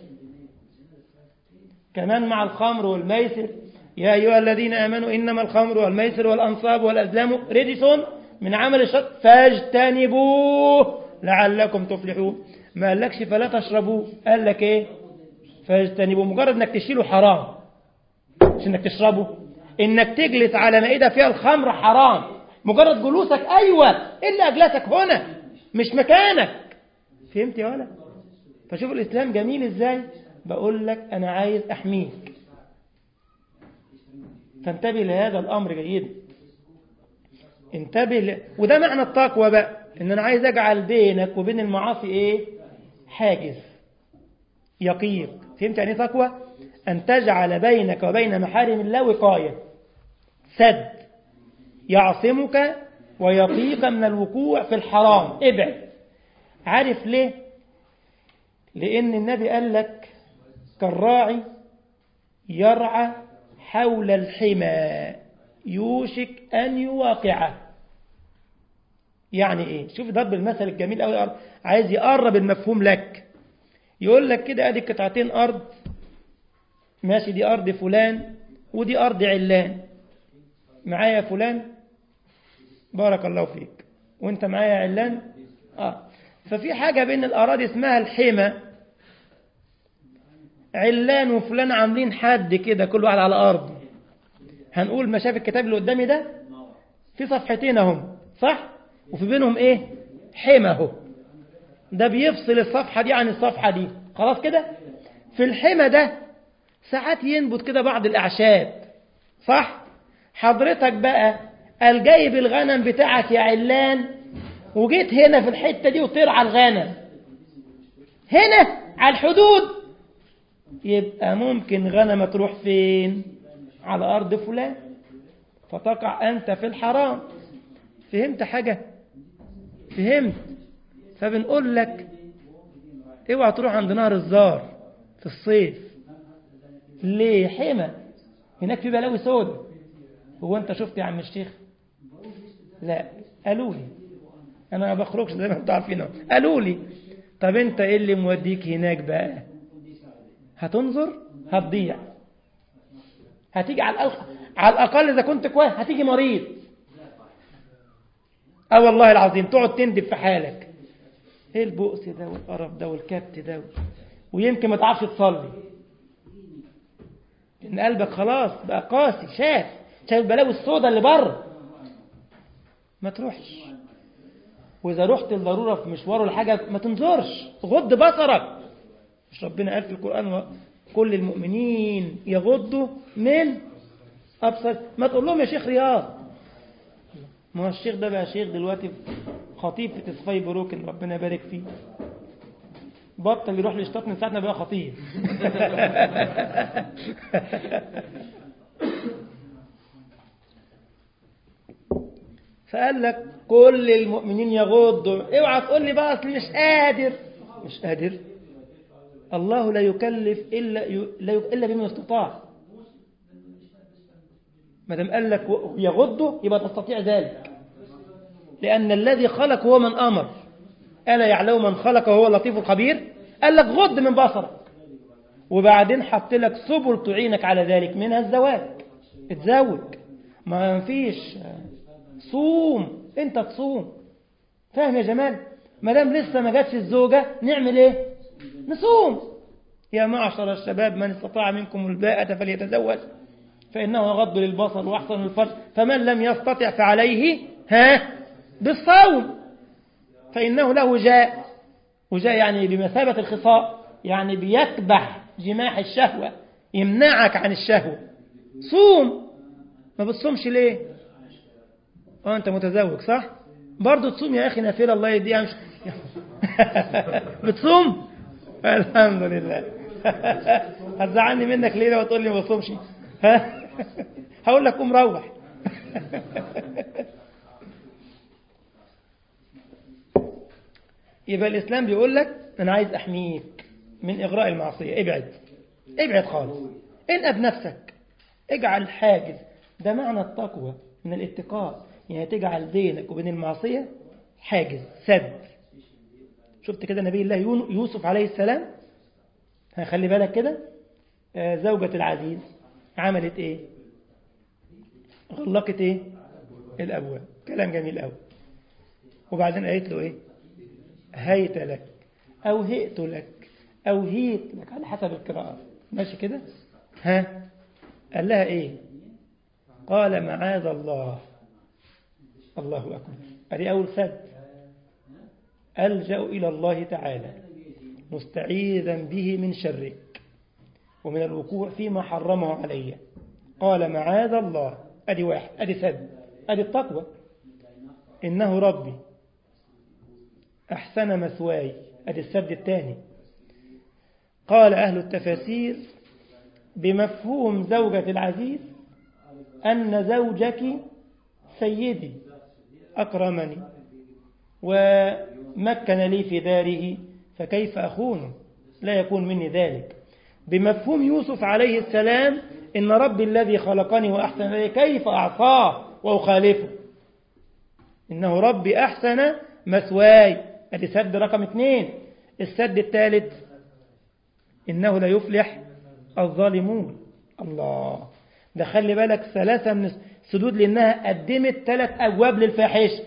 كمان مع الخمر والميسر يا أيها الذين آمنوا إنما الخمر والميسر والأنصاب والأزلام رجس من عمل الشر فاجتنبوه لعلكم تفلحون ما قالكش فلا تشربوه قال لك ايه فاجتنبوه مجرد انك تشيله حرام مش انك تشربه انك تجلس على مائدة فيها الخمر حرام مجرد جلوسك ايوه الا اجلسك هنا مش مكانك فهمت يا ولا فشوف الاسلام جميل ازاي بقول لك أنا عايز أحميك فانتبه لهذا الأمر جيدا انتبه ل... وده معنى التقوى بقى إن أنا عايز أجعل بينك وبين المعاصي إيه حاجز يقيق فهمت يعني تقوى أن تجعل بينك وبين محارم الله وقاية سد يعصمك ويقيك من الوقوع في الحرام ابعد عارف ليه لأن النبي قال لك كالراعي يرعى حول الحمى يوشك أن يواقعه يعني إيه شوف ضرب المثل الجميل أوي عايز يقرب المفهوم لك يقول لك كده أدي قطعتين أرض ماشي دي أرض فلان ودي أرض علان معايا فلان بارك الله فيك وانت معايا علان آه. ففي حاجة بين الأراضي اسمها الحمى علان وفلان عاملين حد كده كل واحد على أرض هنقول ما شاف الكتاب اللي قدامي ده في صفحتين اهم صح وفي بينهم ايه حمى اهو ده بيفصل الصفحة دي عن الصفحة دي خلاص كده في الحمى ده ساعات ينبت كده بعض الأعشاب صح حضرتك بقى الجايب الغنم بتاعك يا علان وجيت هنا في الحتة دي وترعى الغنم هنا على الحدود يبقى ممكن غنمة تروح فين على أرض فلان فتقع أنت في الحرام فهمت حاجة فهمت فبنقول لك اوعى تروح عند نهر الزار في الصيف ليه حمى هناك في بلاوي سود هو انت شفت يا عم الشيخ لا قالوا لي انا ما بخرجش زي ما انتوا عارفين قالوا لي طب انت ايه اللي موديك هناك بقى هتنظر هتضيع هتيجي على الأقل على الأقل إذا كنت كويس هتيجي مريض اه والله العظيم تقعد تندب في حالك ايه البؤس ده والقرف ده والكبت ده ويمكن ما تعرفش تصلي ان قلبك خلاص بقى قاسي شاف شايف البلاوي السوداء اللي بره ما تروحش واذا رحت الضروره في مشوار ولا حاجه ما تنظرش غض بصرك مش ربنا قال في القران كل المؤمنين يغضوا من ابصر ما تقول لهم يا شيخ رياض ما هو الشيخ ده بقى شيخ دلوقتي خطيب في تصفي بروكن ربنا يبارك فيه بطل يروح للشطاط من ساعتنا بقى خطيب فقال لك كل المؤمنين يغضوا اوعى تقول لي بقى اصل مش قادر مش قادر الله لا يكلف الا ي... لا يك... الا بما استطاع ما دام قال لك يغضه يبقى تستطيع ذلك لأن الذي خلق هو من أمر ألا يعلم من خلق وهو اللطيف الخبير قال لك غض من بصرك وبعدين حط لك سبل تعينك على ذلك منها الزواج اتزوج ما فيش صوم انت تصوم فاهم يا جمال ما دام لسه ما جاتش الزوجة نعمل ايه نصوم يا معشر الشباب من استطاع منكم الباءة فليتزوج فإنه غض للبصر وأحسن الفرج فمن لم يستطع فعليه ها بالصوم فإنه له وجاء وجاء يعني بمثابة الخصاء يعني بيكبح جماح الشهوة يمنعك عن الشهوة صوم ما بتصومش ليه اه انت متزوج صح برضه تصوم يا اخي نافله الله يديها مش بتصوم الحمد لله هتزعلني منك ليه لو تقول لي ما بصومش ها هقول لك قوم روح يبقى الاسلام بيقول لك انا عايز احميك من اغراء المعصيه ابعد ابعد خالص انقذ نفسك اجعل حاجز ده معنى التقوى من الاتقاء يعني تجعل بينك وبين المعصية حاجز سد شفت كده نبي الله يوسف عليه السلام خلي بالك كده آه زوجة العزيز عملت ايه غلقت ايه الابواب كلام جميل قوي وبعدين قالت له ايه هيت لك او هئت لك او هيت لك على حسب القراءة ماشي كده ها قال لها ايه قال معاذ الله الله أكبر أدي أول سد ألجأ إلى الله تعالى مستعيذا به من شرك ومن الوقوع فيما حرمه علي قال معاذ الله أدي واحد أدي سد أدي التقوى إنه ربي أحسن مثواي أدي السد الثاني قال أهل التفاسير بمفهوم زوجة العزيز أن زوجك سيدي أكرمني ومكن لي في داره فكيف أخونه لا يكون مني ذلك بمفهوم يوسف عليه السلام إن ربي الذي خلقني وأحسن لي كيف أعصاه وأخالفه إنه ربي أحسن مثواي أدي سد رقم اثنين السد الثالث إنه لا يفلح الظالمون الله ده خلي بالك ثلاثة من السدود لأنها قدمت ثلاث أبواب للفاحشة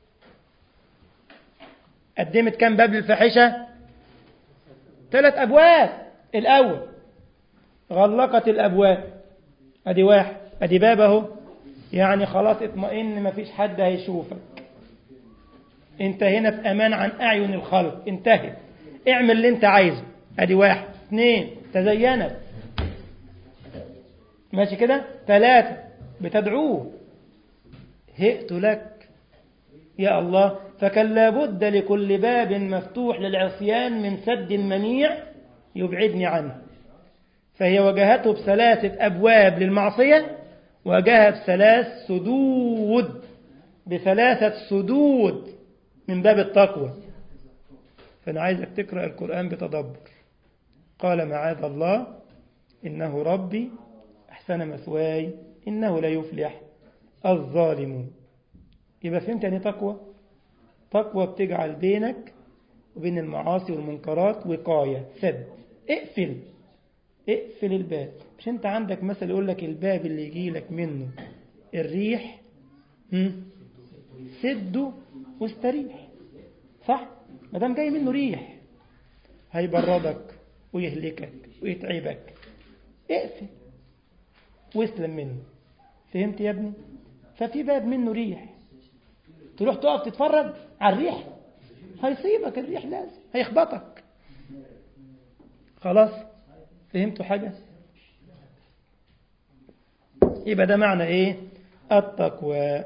قدمت كم باب للفاحشة ثلاث أبواب الأول غلقت الأبواب أدي واحد أدي باب أهو يعني خلاص اطمئن مفيش حد هيشوفك انت هنا في أمان عن أعين الخلق انتهت اعمل اللي انت عايزه أدي واحد اثنين تزينت ماشي كده ثلاثة بتدعوه هئت لك يا الله فكان لابد لكل باب مفتوح للعصيان من سد منيع يبعدني عنه فهي وجهته بثلاثة أبواب للمعصية وجهها بثلاث سدود بثلاثة سدود من باب التقوى فأنا عايزك تقرأ القرآن بتدبر قال معاذ الله إنه ربي أحسن مثواي إنه لا يفلح الظالمون يبقى فهمت يعني تقوى تقوى بتجعل بينك وبين المعاصي والمنكرات وقاية سد اقفل اقفل الباب مش انت عندك مثل يقول لك الباب اللي يجي لك منه الريح سده واستريح صح ما دام جاي منه ريح هيبردك ويهلكك ويتعبك اقفل واسلم منه فهمت يا ابني ففي باب منه ريح تروح تقف تتفرج على الريح هيصيبك الريح لازم هيخبطك خلاص فهمتوا حاجة يبقى ده معنى ايه التقوى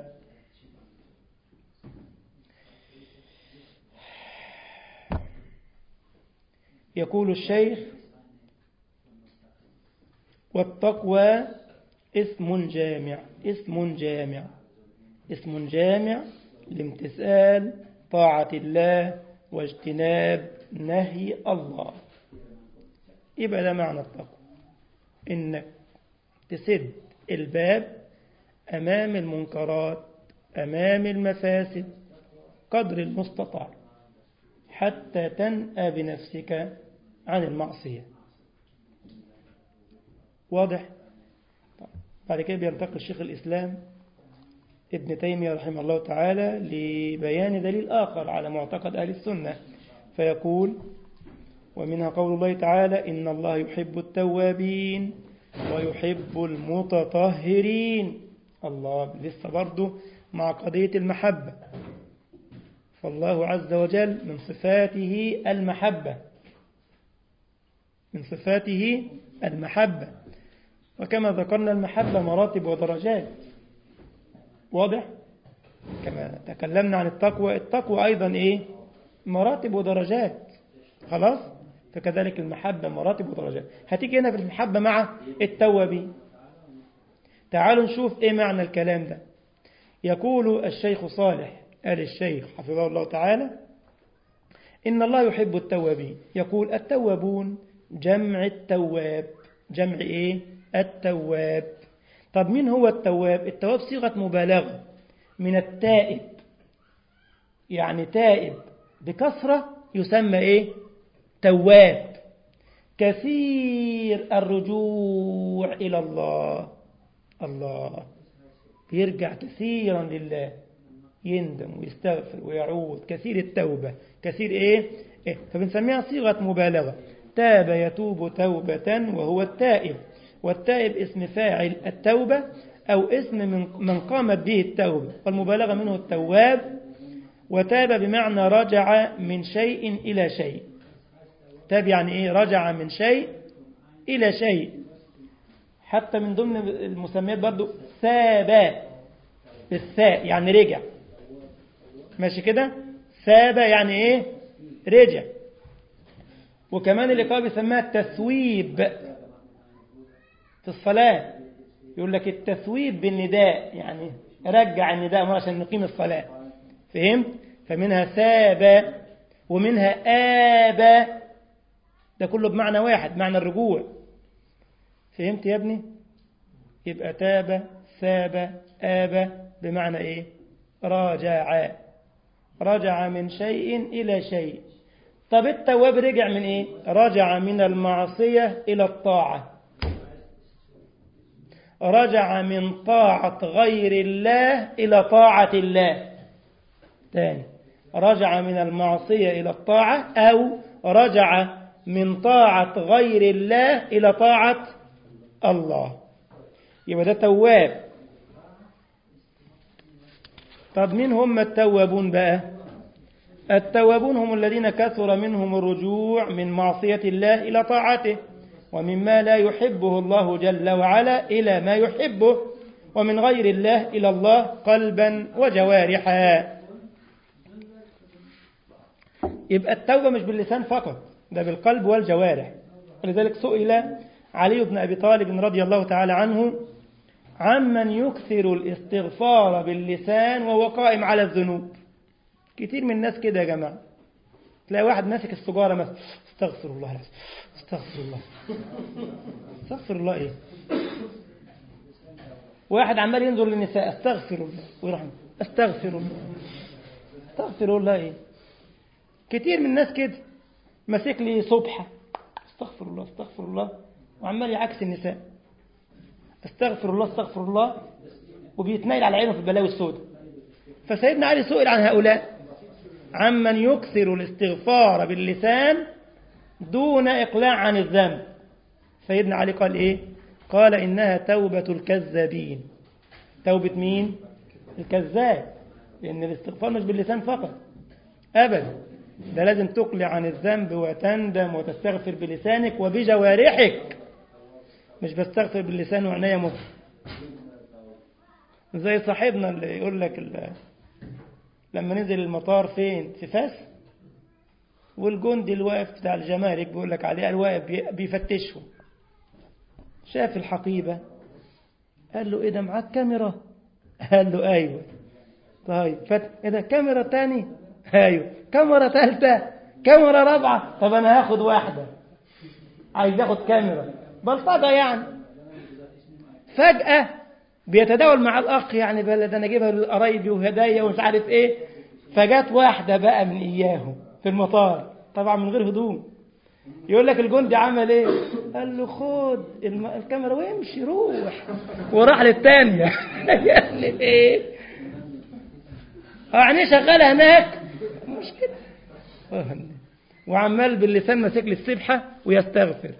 يقول الشيخ والتقوى اسم جامع اسم جامع اسم جامع لامتثال طاعة الله واجتناب نهي الله يبقى ده معنى التقوى انك تسد الباب أمام المنكرات أمام المفاسد قدر المستطاع حتى تنأى بنفسك عن المعصية واضح بعد كده بينتقل الشيخ الإسلام ابن تيمية رحمه الله تعالى لبيان دليل آخر على معتقد أهل السنة فيقول ومنها قول الله تعالى إن الله يحب التوابين ويحب المتطهرين الله لسه برضه مع قضية المحبة فالله عز وجل من صفاته المحبة من صفاته المحبة وكما ذكرنا المحبة مراتب ودرجات واضح كما تكلمنا عن التقوى التقوى أيضا إيه مراتب ودرجات خلاص فكذلك المحبة مراتب ودرجات هتيجي هنا في المحبة مع التوابين تعالوا نشوف إيه معنى الكلام ده يقول الشيخ صالح آل الشيخ حفظه الله تعالى إن الله يحب التوابين يقول التوابون جمع التواب جمع إيه التواب طب مين هو التواب التواب صيغة مبالغة من التائب يعني تائب بكثرة يسمى إيه تواب كثير الرجوع إلى الله الله يرجع كثيرا لله يندم ويستغفر ويعود كثير التوبة كثير إيه, إيه؟ فبنسميها صيغة مبالغة تاب يتوب توبة وهو التائب والتائب اسم فاعل التوبة أو اسم من, من قامت به التوبة والمبالغة منه التواب وتاب بمعنى رجع من شيء إلى شيء تاب يعني إيه رجع من شيء إلى شيء حتى من ضمن المسميات برضو ثاب بالثاء يعني رجع ماشي كده ثاب يعني ايه رجع وكمان اللقاء بيسميها التثويب في الصلاة يقول لك التثويب بالنداء يعني رجع النداء مرة عشان نقيم الصلاة فهمت فمنها ثاب ومنها آب ده كله بمعنى واحد معنى الرجوع فهمت يا ابني يبقى تاب ثاب آب بمعنى ايه راجع رجع من شيء إلى شيء طب التواب رجع من ايه رجع من المعصية إلى الطاعة رجع من طاعة غير الله إلى طاعة الله تاني رجع من المعصية إلى الطاعة أو رجع من طاعة غير الله إلى طاعة الله يبقى ده تواب طب مين هم التوابون بقى التوابون هم الذين كثر منهم الرجوع من معصية الله إلى طاعته ومما لا يحبه الله جل وعلا إلى ما يحبه ومن غير الله إلى الله قلبا وجوارحا يبقى التوبة مش باللسان فقط ده بالقلب والجوارح ولذلك سئل علي بن أبي طالب رضي الله تعالى عنه عمن يكثر الاستغفار باللسان وهو قائم على الذنوب كتير من الناس كده يا جماعة تلاقي واحد ماسك السجارة مثلا استغفر الله العظيم استغفر الله استغفر الله ايه واحد عمال ينظر للنساء استغفر الله ويرحم استغفر الله استغفر الله ايه كتير من الناس كده ماسك لي صبحة استغفر الله استغفر الله وعمال يعكس النساء استغفر الله استغفر الله وبيتنايل على عينه في البلاوي السوداء فسيدنا علي سئل عن هؤلاء عمن يكثر الاستغفار باللسان دون إقلاع عن الذنب سيدنا علي قال إيه قال إنها توبة الكذابين توبة مين الكذاب لأن الاستغفار مش باللسان فقط أبدا ده لازم تقلع عن الذنب وتندم وتستغفر بلسانك وبجوارحك مش بستغفر باللسان وعناية مخ زي صاحبنا اللي يقول لك لما نزل المطار فين في فاس والجندي الواقف بتاع الجمارك بيقول لك عليه الواقف بيفتشهم شاف الحقيبة قال له ايه ده معاك كاميرا قال له ايوه طيب فت... ايه ده كاميرا تاني ايوه كاميرا ثالثة كاميرا رابعة طب انا هاخد واحدة عايز اخد كاميرا بلطجة يعني فجأة بيتداول مع الأخ يعني بلد أنا أجيبها لقرايبي وهدايا ومش عارف إيه فجت واحدة بقى من إياهم في المطار طبعا من غير هدوم يقول لك الجندي عمل ايه قال له خد الم... الكاميرا وامشي روح وراح للتانية يعني ايه يعني شغالة هناك مشكلة وعمال باللسان ماسك لي السبحة ويستغفر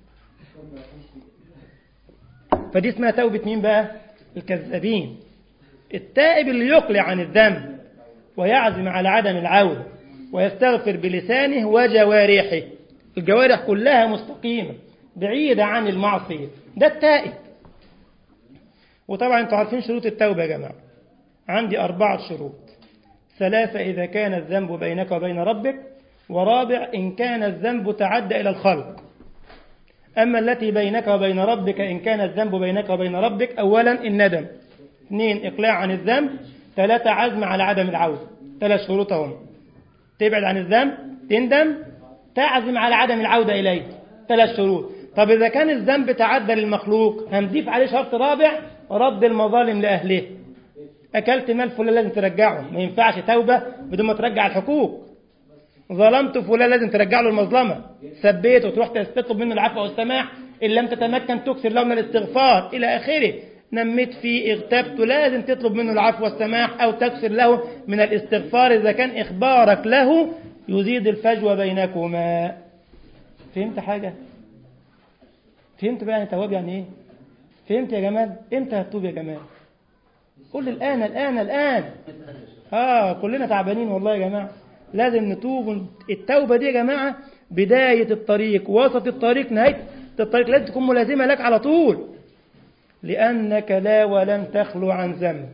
فدي اسمها توبة مين بقى الكذابين التائب اللي يقلع عن الذنب ويعزم على عدم العودة ويستغفر بلسانه وجوارحه الجوارح كلها مستقيمة بعيدة عن المعصية ده التائب وطبعا انتوا عارفين شروط التوبة يا جماعة عندي أربعة شروط ثلاثة إذا كان الذنب بينك وبين ربك ورابع إن كان الذنب تعدى إلى الخلق أما التي بينك وبين ربك إن كان الذنب بينك وبين ربك أولا الندم اثنين إقلاع عن الذنب ثلاثة عزم على عدم العودة ثلاث شروطهم تبعد عن الذنب تندم تعزم على عدم العودة إليه ثلاث شروط طب إذا كان الذنب تعدى للمخلوق هنضيف عليه شرط رابع رد المظالم لأهله أكلت مال فلان لازم ترجعه ما ينفعش توبة بدون ما ترجع الحقوق ظلمت فلان لازم ترجع له المظلمة سبيته وتروح تطلب منه العفو والسماح إن لم تتمكن تكثر له من الاستغفار إلى آخره نميت فيه اغتبته لازم تطلب منه العفو والسماح أو تكثر له من الاستغفار إذا كان إخبارك له يزيد الفجوة بينكما فهمت حاجة فهمت بقى يعني تواب يعني ايه فهمت يا جمال امتى هتتوب يا جمال قول الآن الآن الآن آه كلنا تعبانين والله يا جماعة لازم نتوب التوبة دي يا جماعة بداية الطريق وسط الطريق نهاية الطريق لازم تكون ملازمة لك على طول لأنك لا ولن تخلو عن ذنب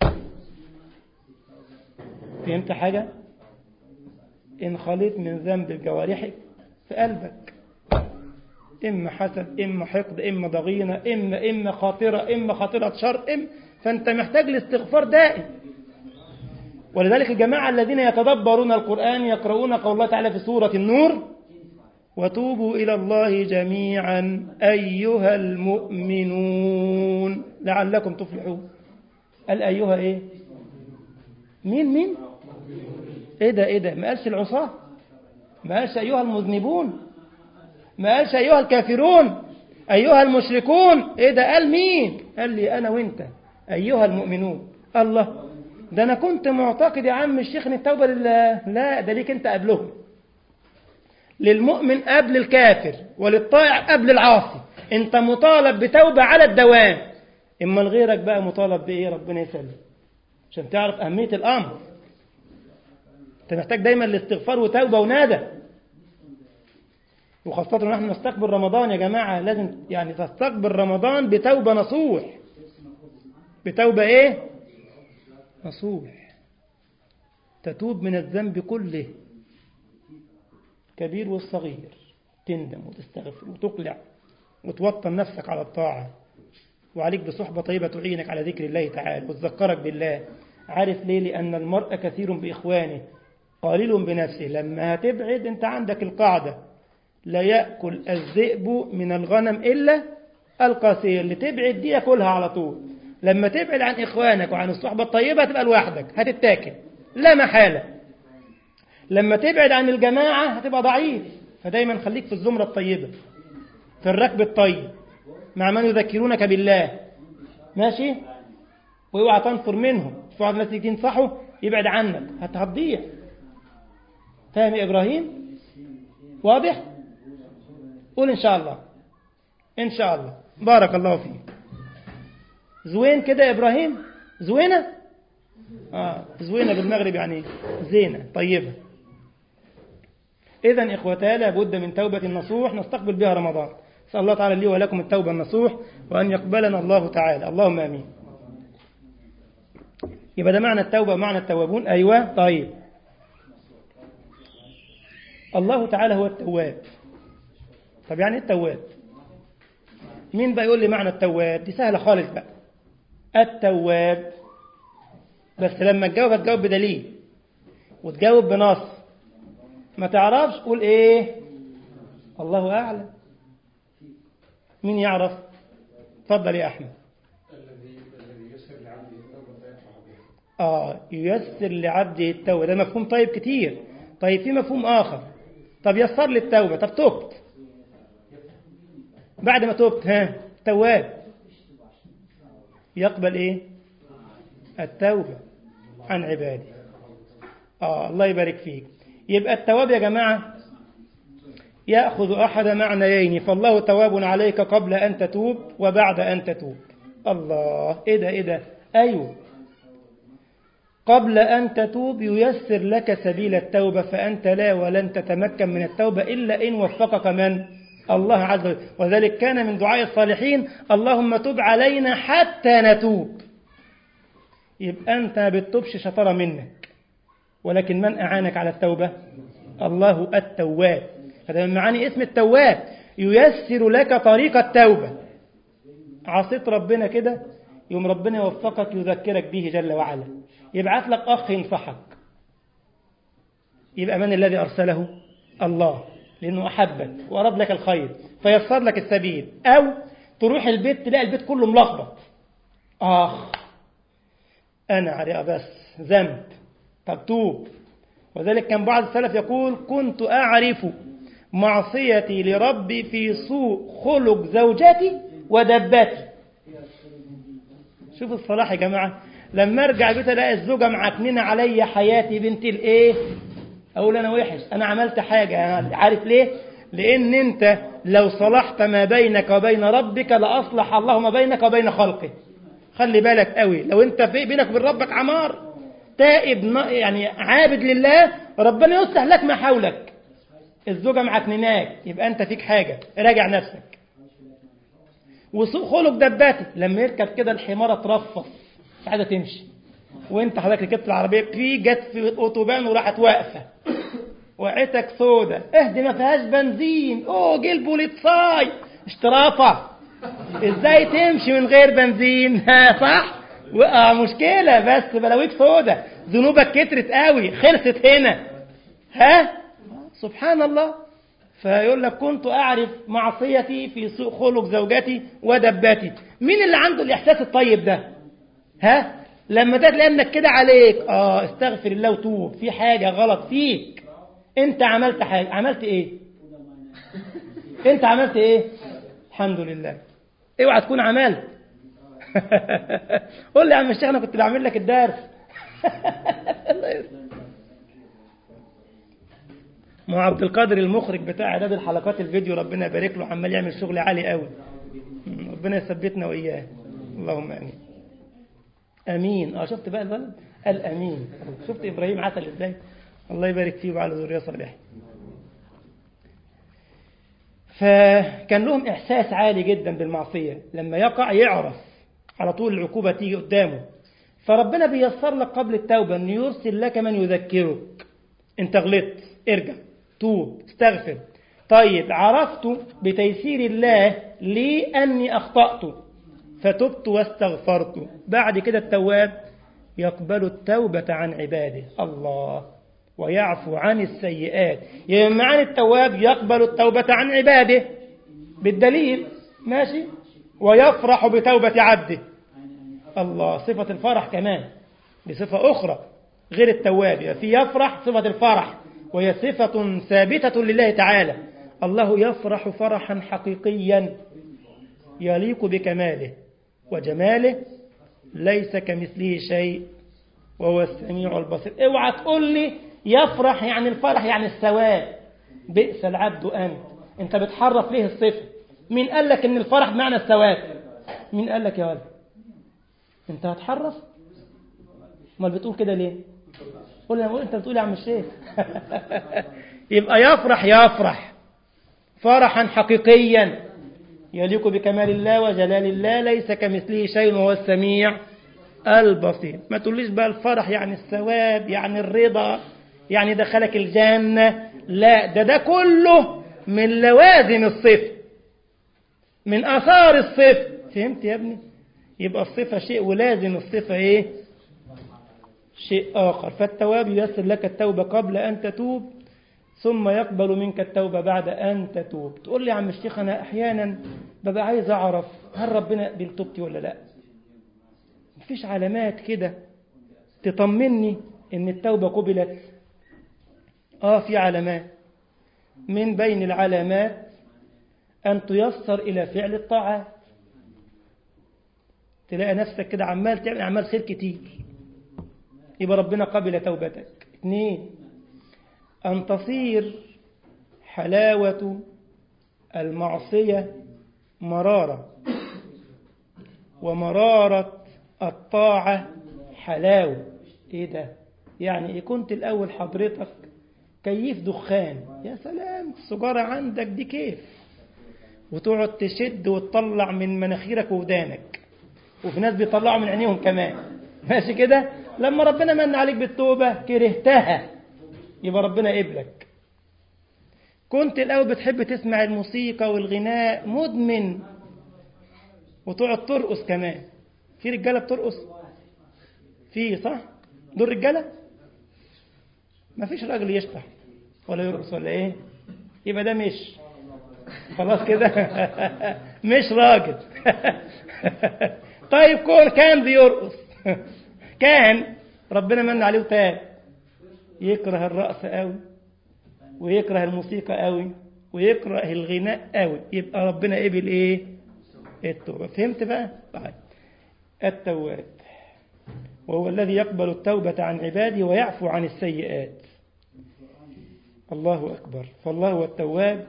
فهمت حاجة إن خليت من ذنب بجوارحك في قلبك إما حسد إما حقد إما ضغينة إما إما خاطرة إما خاطرة شر إما فأنت محتاج لاستغفار دائم ولذلك الجماعة الذين يتدبرون القرآن يقرؤون قول الله تعالى في سورة النور وتوبوا إلى الله جميعا أيها المؤمنون لعلكم تفلحون قال أيها إيه مين مين إيه ده إيه ده ما قالش العصاة ما قالش أيها المذنبون ما قالش أيها الكافرون أيها المشركون إيه ده قال مين قال لي أنا وإنت أيها المؤمنون الله ده أنا كنت معتقد يا عم الشيخ إن التوبة لله لا ده ليك أنت قبلهم للمؤمن قبل الكافر وللطائع قبل العاصي أنت مطالب بتوبة على الدوام إما غيرك بقى مطالب بإيه ربنا يسلم عشان تعرف أهمية الأمر أنت محتاج دايما الاستغفار وتوبة ونادى وخاصة ونحن نستقبل رمضان يا جماعة لازم يعني تستقبل رمضان بتوبة نصوح بتوبة ايه نصوح تتوب من الذنب كله كبير والصغير تندم وتستغفر وتقلع وتوطن نفسك على الطاعة وعليك بصحبة طيبة تعينك على ذكر الله تعالى وتذكرك بالله عارف ليه لأن المرء كثير بإخوانه قليل بنفسه لما هتبعد انت عندك القاعدة لا يأكل الذئب من الغنم إلا القاسية اللي تبعد دي يأكلها على طول لما تبعد عن إخوانك وعن الصحبة الطيبة هتبقى لوحدك هتتاكل لا محالة لما تبعد عن الجماعة هتبقى ضعيف فدايما خليك في الزمرة الطيبة في الركب الطيب مع من يذكرونك بالله ماشي واوعى تنفر منهم في بعض الناس تيجي تنصحه يبعد عنك هتضيع فاهم يا إبراهيم واضح قول إن شاء الله إن شاء الله بارك الله فيك زوين كده يا إبراهيم زوينة آه زوينة بالمغرب يعني زينة طيبة إذا إخوتها لابد من توبة نصوح نستقبل بها رمضان نسأل الله تعالى لي ولكم التوبة النصوح وأن يقبلنا الله تعالى اللهم آمين يبقى ده معنى التوبة معنى التوابون أيوة طيب الله تعالى هو التواب طب يعني التواب مين بقى يقول لي معنى التواب دي سهلة خالص بقى التواب بس لما تجاوب هتجاوب بدليل وتجاوب بنص ما تعرفش قول ايه الله اعلم مين يعرف اتفضل يا احمد آه ييسر لعبده التوبة ده مفهوم طيب كتير طيب في مفهوم آخر طب يسر لي التوبة طب تبت بعد ما تبت ها تواب يقبل ايه التوبة عن عباده آه الله يبارك فيك يبقى التواب يا جماعة يأخذ أحد معنيين فالله تواب عليك قبل أن تتوب وبعد أن تتوب الله إيه ده إيه ده أيوه قبل أن تتوب ييسر لك سبيل التوبة فأنت لا ولن تتمكن من التوبة إلا إن وفقك من الله عز وجل وذلك كان من دعاء الصالحين اللهم تب علينا حتى نتوب يبقى أنت ما بتتوبش شطارة منك ولكن من أعانك على التوبة الله التواب هذا من معاني اسم التواب ييسر لك طريق التوبة عصيت ربنا كده يوم ربنا يوفقك يذكرك به جل وعلا يبعث لك أخ ينصحك يبقى من الذي أرسله الله لأنه أحبك وأراد لك الخير فيسر لك السبيل أو تروح البيت تلاقي البيت كله ملخبط آخ أنا على بس ذنب طب توب وذلك كان بعض السلف يقول كنت أعرف معصيتي لربي في سوء خلق زوجتي ودبتي شوف الصلاح يا جماعة لما ارجع بيت الاقي الزوجة معكننة عليا حياتي بنتي الايه اقول انا وحش انا عملت حاجة عارف ليه لان انت لو صلحت ما بينك وبين ربك لاصلح الله ما بينك وبين خلقه خلي بالك قوي لو انت في بينك وبين ربك عمار تائب يعني عابد لله ربنا يصلح لك ما حولك الزوجة معكنناك يبقى انت فيك حاجة راجع نفسك وسوء خلق دباتي لما يركب كده الحمارة ترفص مش عايزة تمشي وانت حضرتك ركبت العربية في جت في الاوتوبان وراحت واقفة وقعتك سودة اهدي ما فيهاش بنزين اوه جه البوليتساي اشترافة ازاي تمشي من غير بنزين ها صح وقع مشكلة بس بلاويك سودة ذنوبك كترت قوي خلصت هنا ها سبحان الله فيقول لك كنت أعرف معصيتي في سوء خلق زوجتي ودباتي مين اللي عنده الإحساس الطيب ده ها لما تلاقي انك كده عليك اه استغفر الله وتوب في حاجة غلط فيك انت عملت حاجة عملت ايه انت عملت ايه الحمد لله اوعى تكون عملت قول لي يا عم الشيخ انا كنت بعمل لك الدرس ما عبد القادر المخرج بتاع اعداد الحلقات الفيديو ربنا يبارك له عمال يعمل شغل عالي قوي ربنا يثبتنا واياه اللهم امين امين اه شفت بقى الولد قال امين شفت ابراهيم عسل ازاي الله يبارك فيه وعلى ذريه صالحه فكان لهم احساس عالي جدا بالمعصيه لما يقع يعرف على طول العقوبه تيجي قدامه فربنا بيسر لك قبل التوبه ان يرسل لك من يذكرك انت غلطت ارجع توب استغفر طيب عرفت بتيسير الله لي أني أخطأت فتبت واستغفرت بعد كده التواب يقبل التوبة عن عباده الله ويعفو عن السيئات يعني معنى التواب يقبل التوبة عن عباده بالدليل ماشي ويفرح بتوبة عبده الله صفة الفرح كمان بصفة أخرى غير التواب يبقى في يفرح صفة الفرح وهي صفة ثابتة لله تعالى الله يفرح فرحا حقيقيا يليق بكماله وجماله ليس كمثله شيء وهو السميع البصير اوعى تقول لي يفرح يعني الفرح يعني الثواب بئس العبد انت انت بتحرف ليه الصفه مين قال لك ان الفرح بمعنى الثواب مين قال لك يا ولد انت هتحرف امال بتقول كده ليه قول لي انت بتقول يا عم الشيخ يبقى يفرح يفرح فرحا حقيقيا يليق بكمال الله وجلال الله ليس كمثله شيء وهو السميع البصير ما تقوليش بقى الفرح يعني الثواب يعني الرضا يعني دخلك الجنة لا ده ده كله من لوازم الصفة من أثار الصفة فهمت يا ابني يبقى الصفة شيء ولازم الصفة ايه شيء آخر فالتواب ييسر لك التوبة قبل أن تتوب ثم يقبل منك التوبة بعد أن تتوب تقول لي يا عم الشيخ أنا أحيانا ببقى عايز أعرف هل ربنا قبل توبتي ولا لا مفيش علامات كده تطمني ان التوبة قبلت اه في علامات من بين العلامات ان تيسر الى فعل الطاعات تلاقي نفسك كده عمال تعمل اعمال خير كتير يبقى ربنا قبل توبتك اثنين ان تصير حلاوة المعصية مرارة ومرارة الطاعة حلاوة ايه ده يعني ايه كنت الاول حضرتك كيف دخان يا سلام السجارة عندك دي كيف وتقعد تشد وتطلع من مناخيرك ودانك وفي ناس بيطلعوا من عينيهم كمان ماشي كده لما ربنا من عليك بالتوبة كرهتها يبقى ربنا قبلك كنت الأول بتحب تسمع الموسيقى والغناء مدمن وتقعد ترقص كمان في رجالة بترقص في صح دول رجالة ما فيش راجل يشطح ولا يرقص ولا ايه يبقى ده مش خلاص كده مش راجل طيب كون كان بيرقص كان ربنا من عليه وتاب يكره الرقص قوي ويكره الموسيقى قوي ويكره الغناء قوي يبقى ربنا قبل ايه التوبة فهمت بقى طيب التواب وهو الذي يقبل التوبة عن عباده ويعفو عن السيئات الله أكبر فالله هو التواب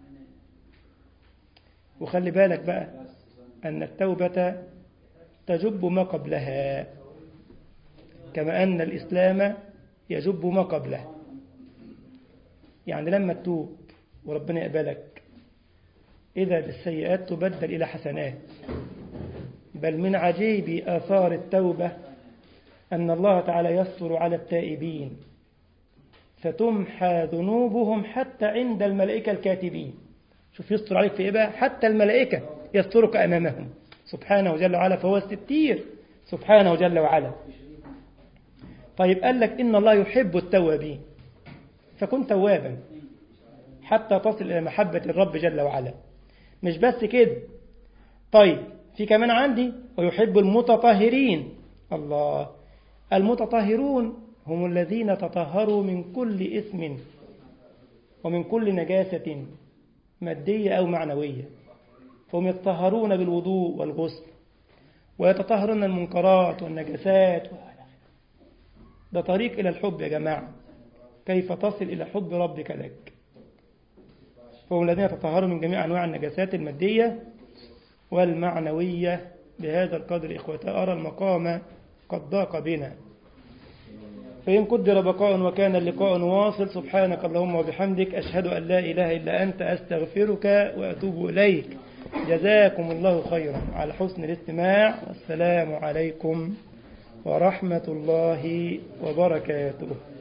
وخلي بالك بقى أن التوبة تجب ما قبلها كما أن الإسلام يجب ما قبله يعني لما تتوب وربنا يقبلك إذا بالسيئات تبدل إلى حسنات بل من عجيب آثار التوبة أن الله تعالى يستر على التائبين فتمحى ذنوبهم حتى عند الملائكة الكاتبين شوف يستر عليك في إيه بقى حتى الملائكة يسترك أمامهم سبحانه جل وعلا فهو الستير سبحانه جل وعلا طيب قال لك إن الله يحب التوابين فكن توابا حتى تصل إلى محبة الرب جل وعلا مش بس كده طيب في كمان عندي ويحب المتطهرين الله المتطهرون هم الذين تطهروا من كل إثم ومن كل نجاسة مادية أو معنوية فهم يتطهرون بالوضوء والغسل ويتطهرون المنكرات والنجاسات ده طريق إلى الحب يا جماعة كيف تصل إلى حب ربك لك فهم الذين يتطهروا من جميع أنواع النجاسات المادية والمعنوية بهذا القدر إخوة أرى المقام قد ضاق بنا فإن قدر بقاء وكان اللقاء واصل سبحانك اللهم وبحمدك أشهد أن لا إله إلا أنت أستغفرك وأتوب إليك جزاكم الله خيرا على حسن الاستماع والسلام عليكم ورحمة الله وبركاته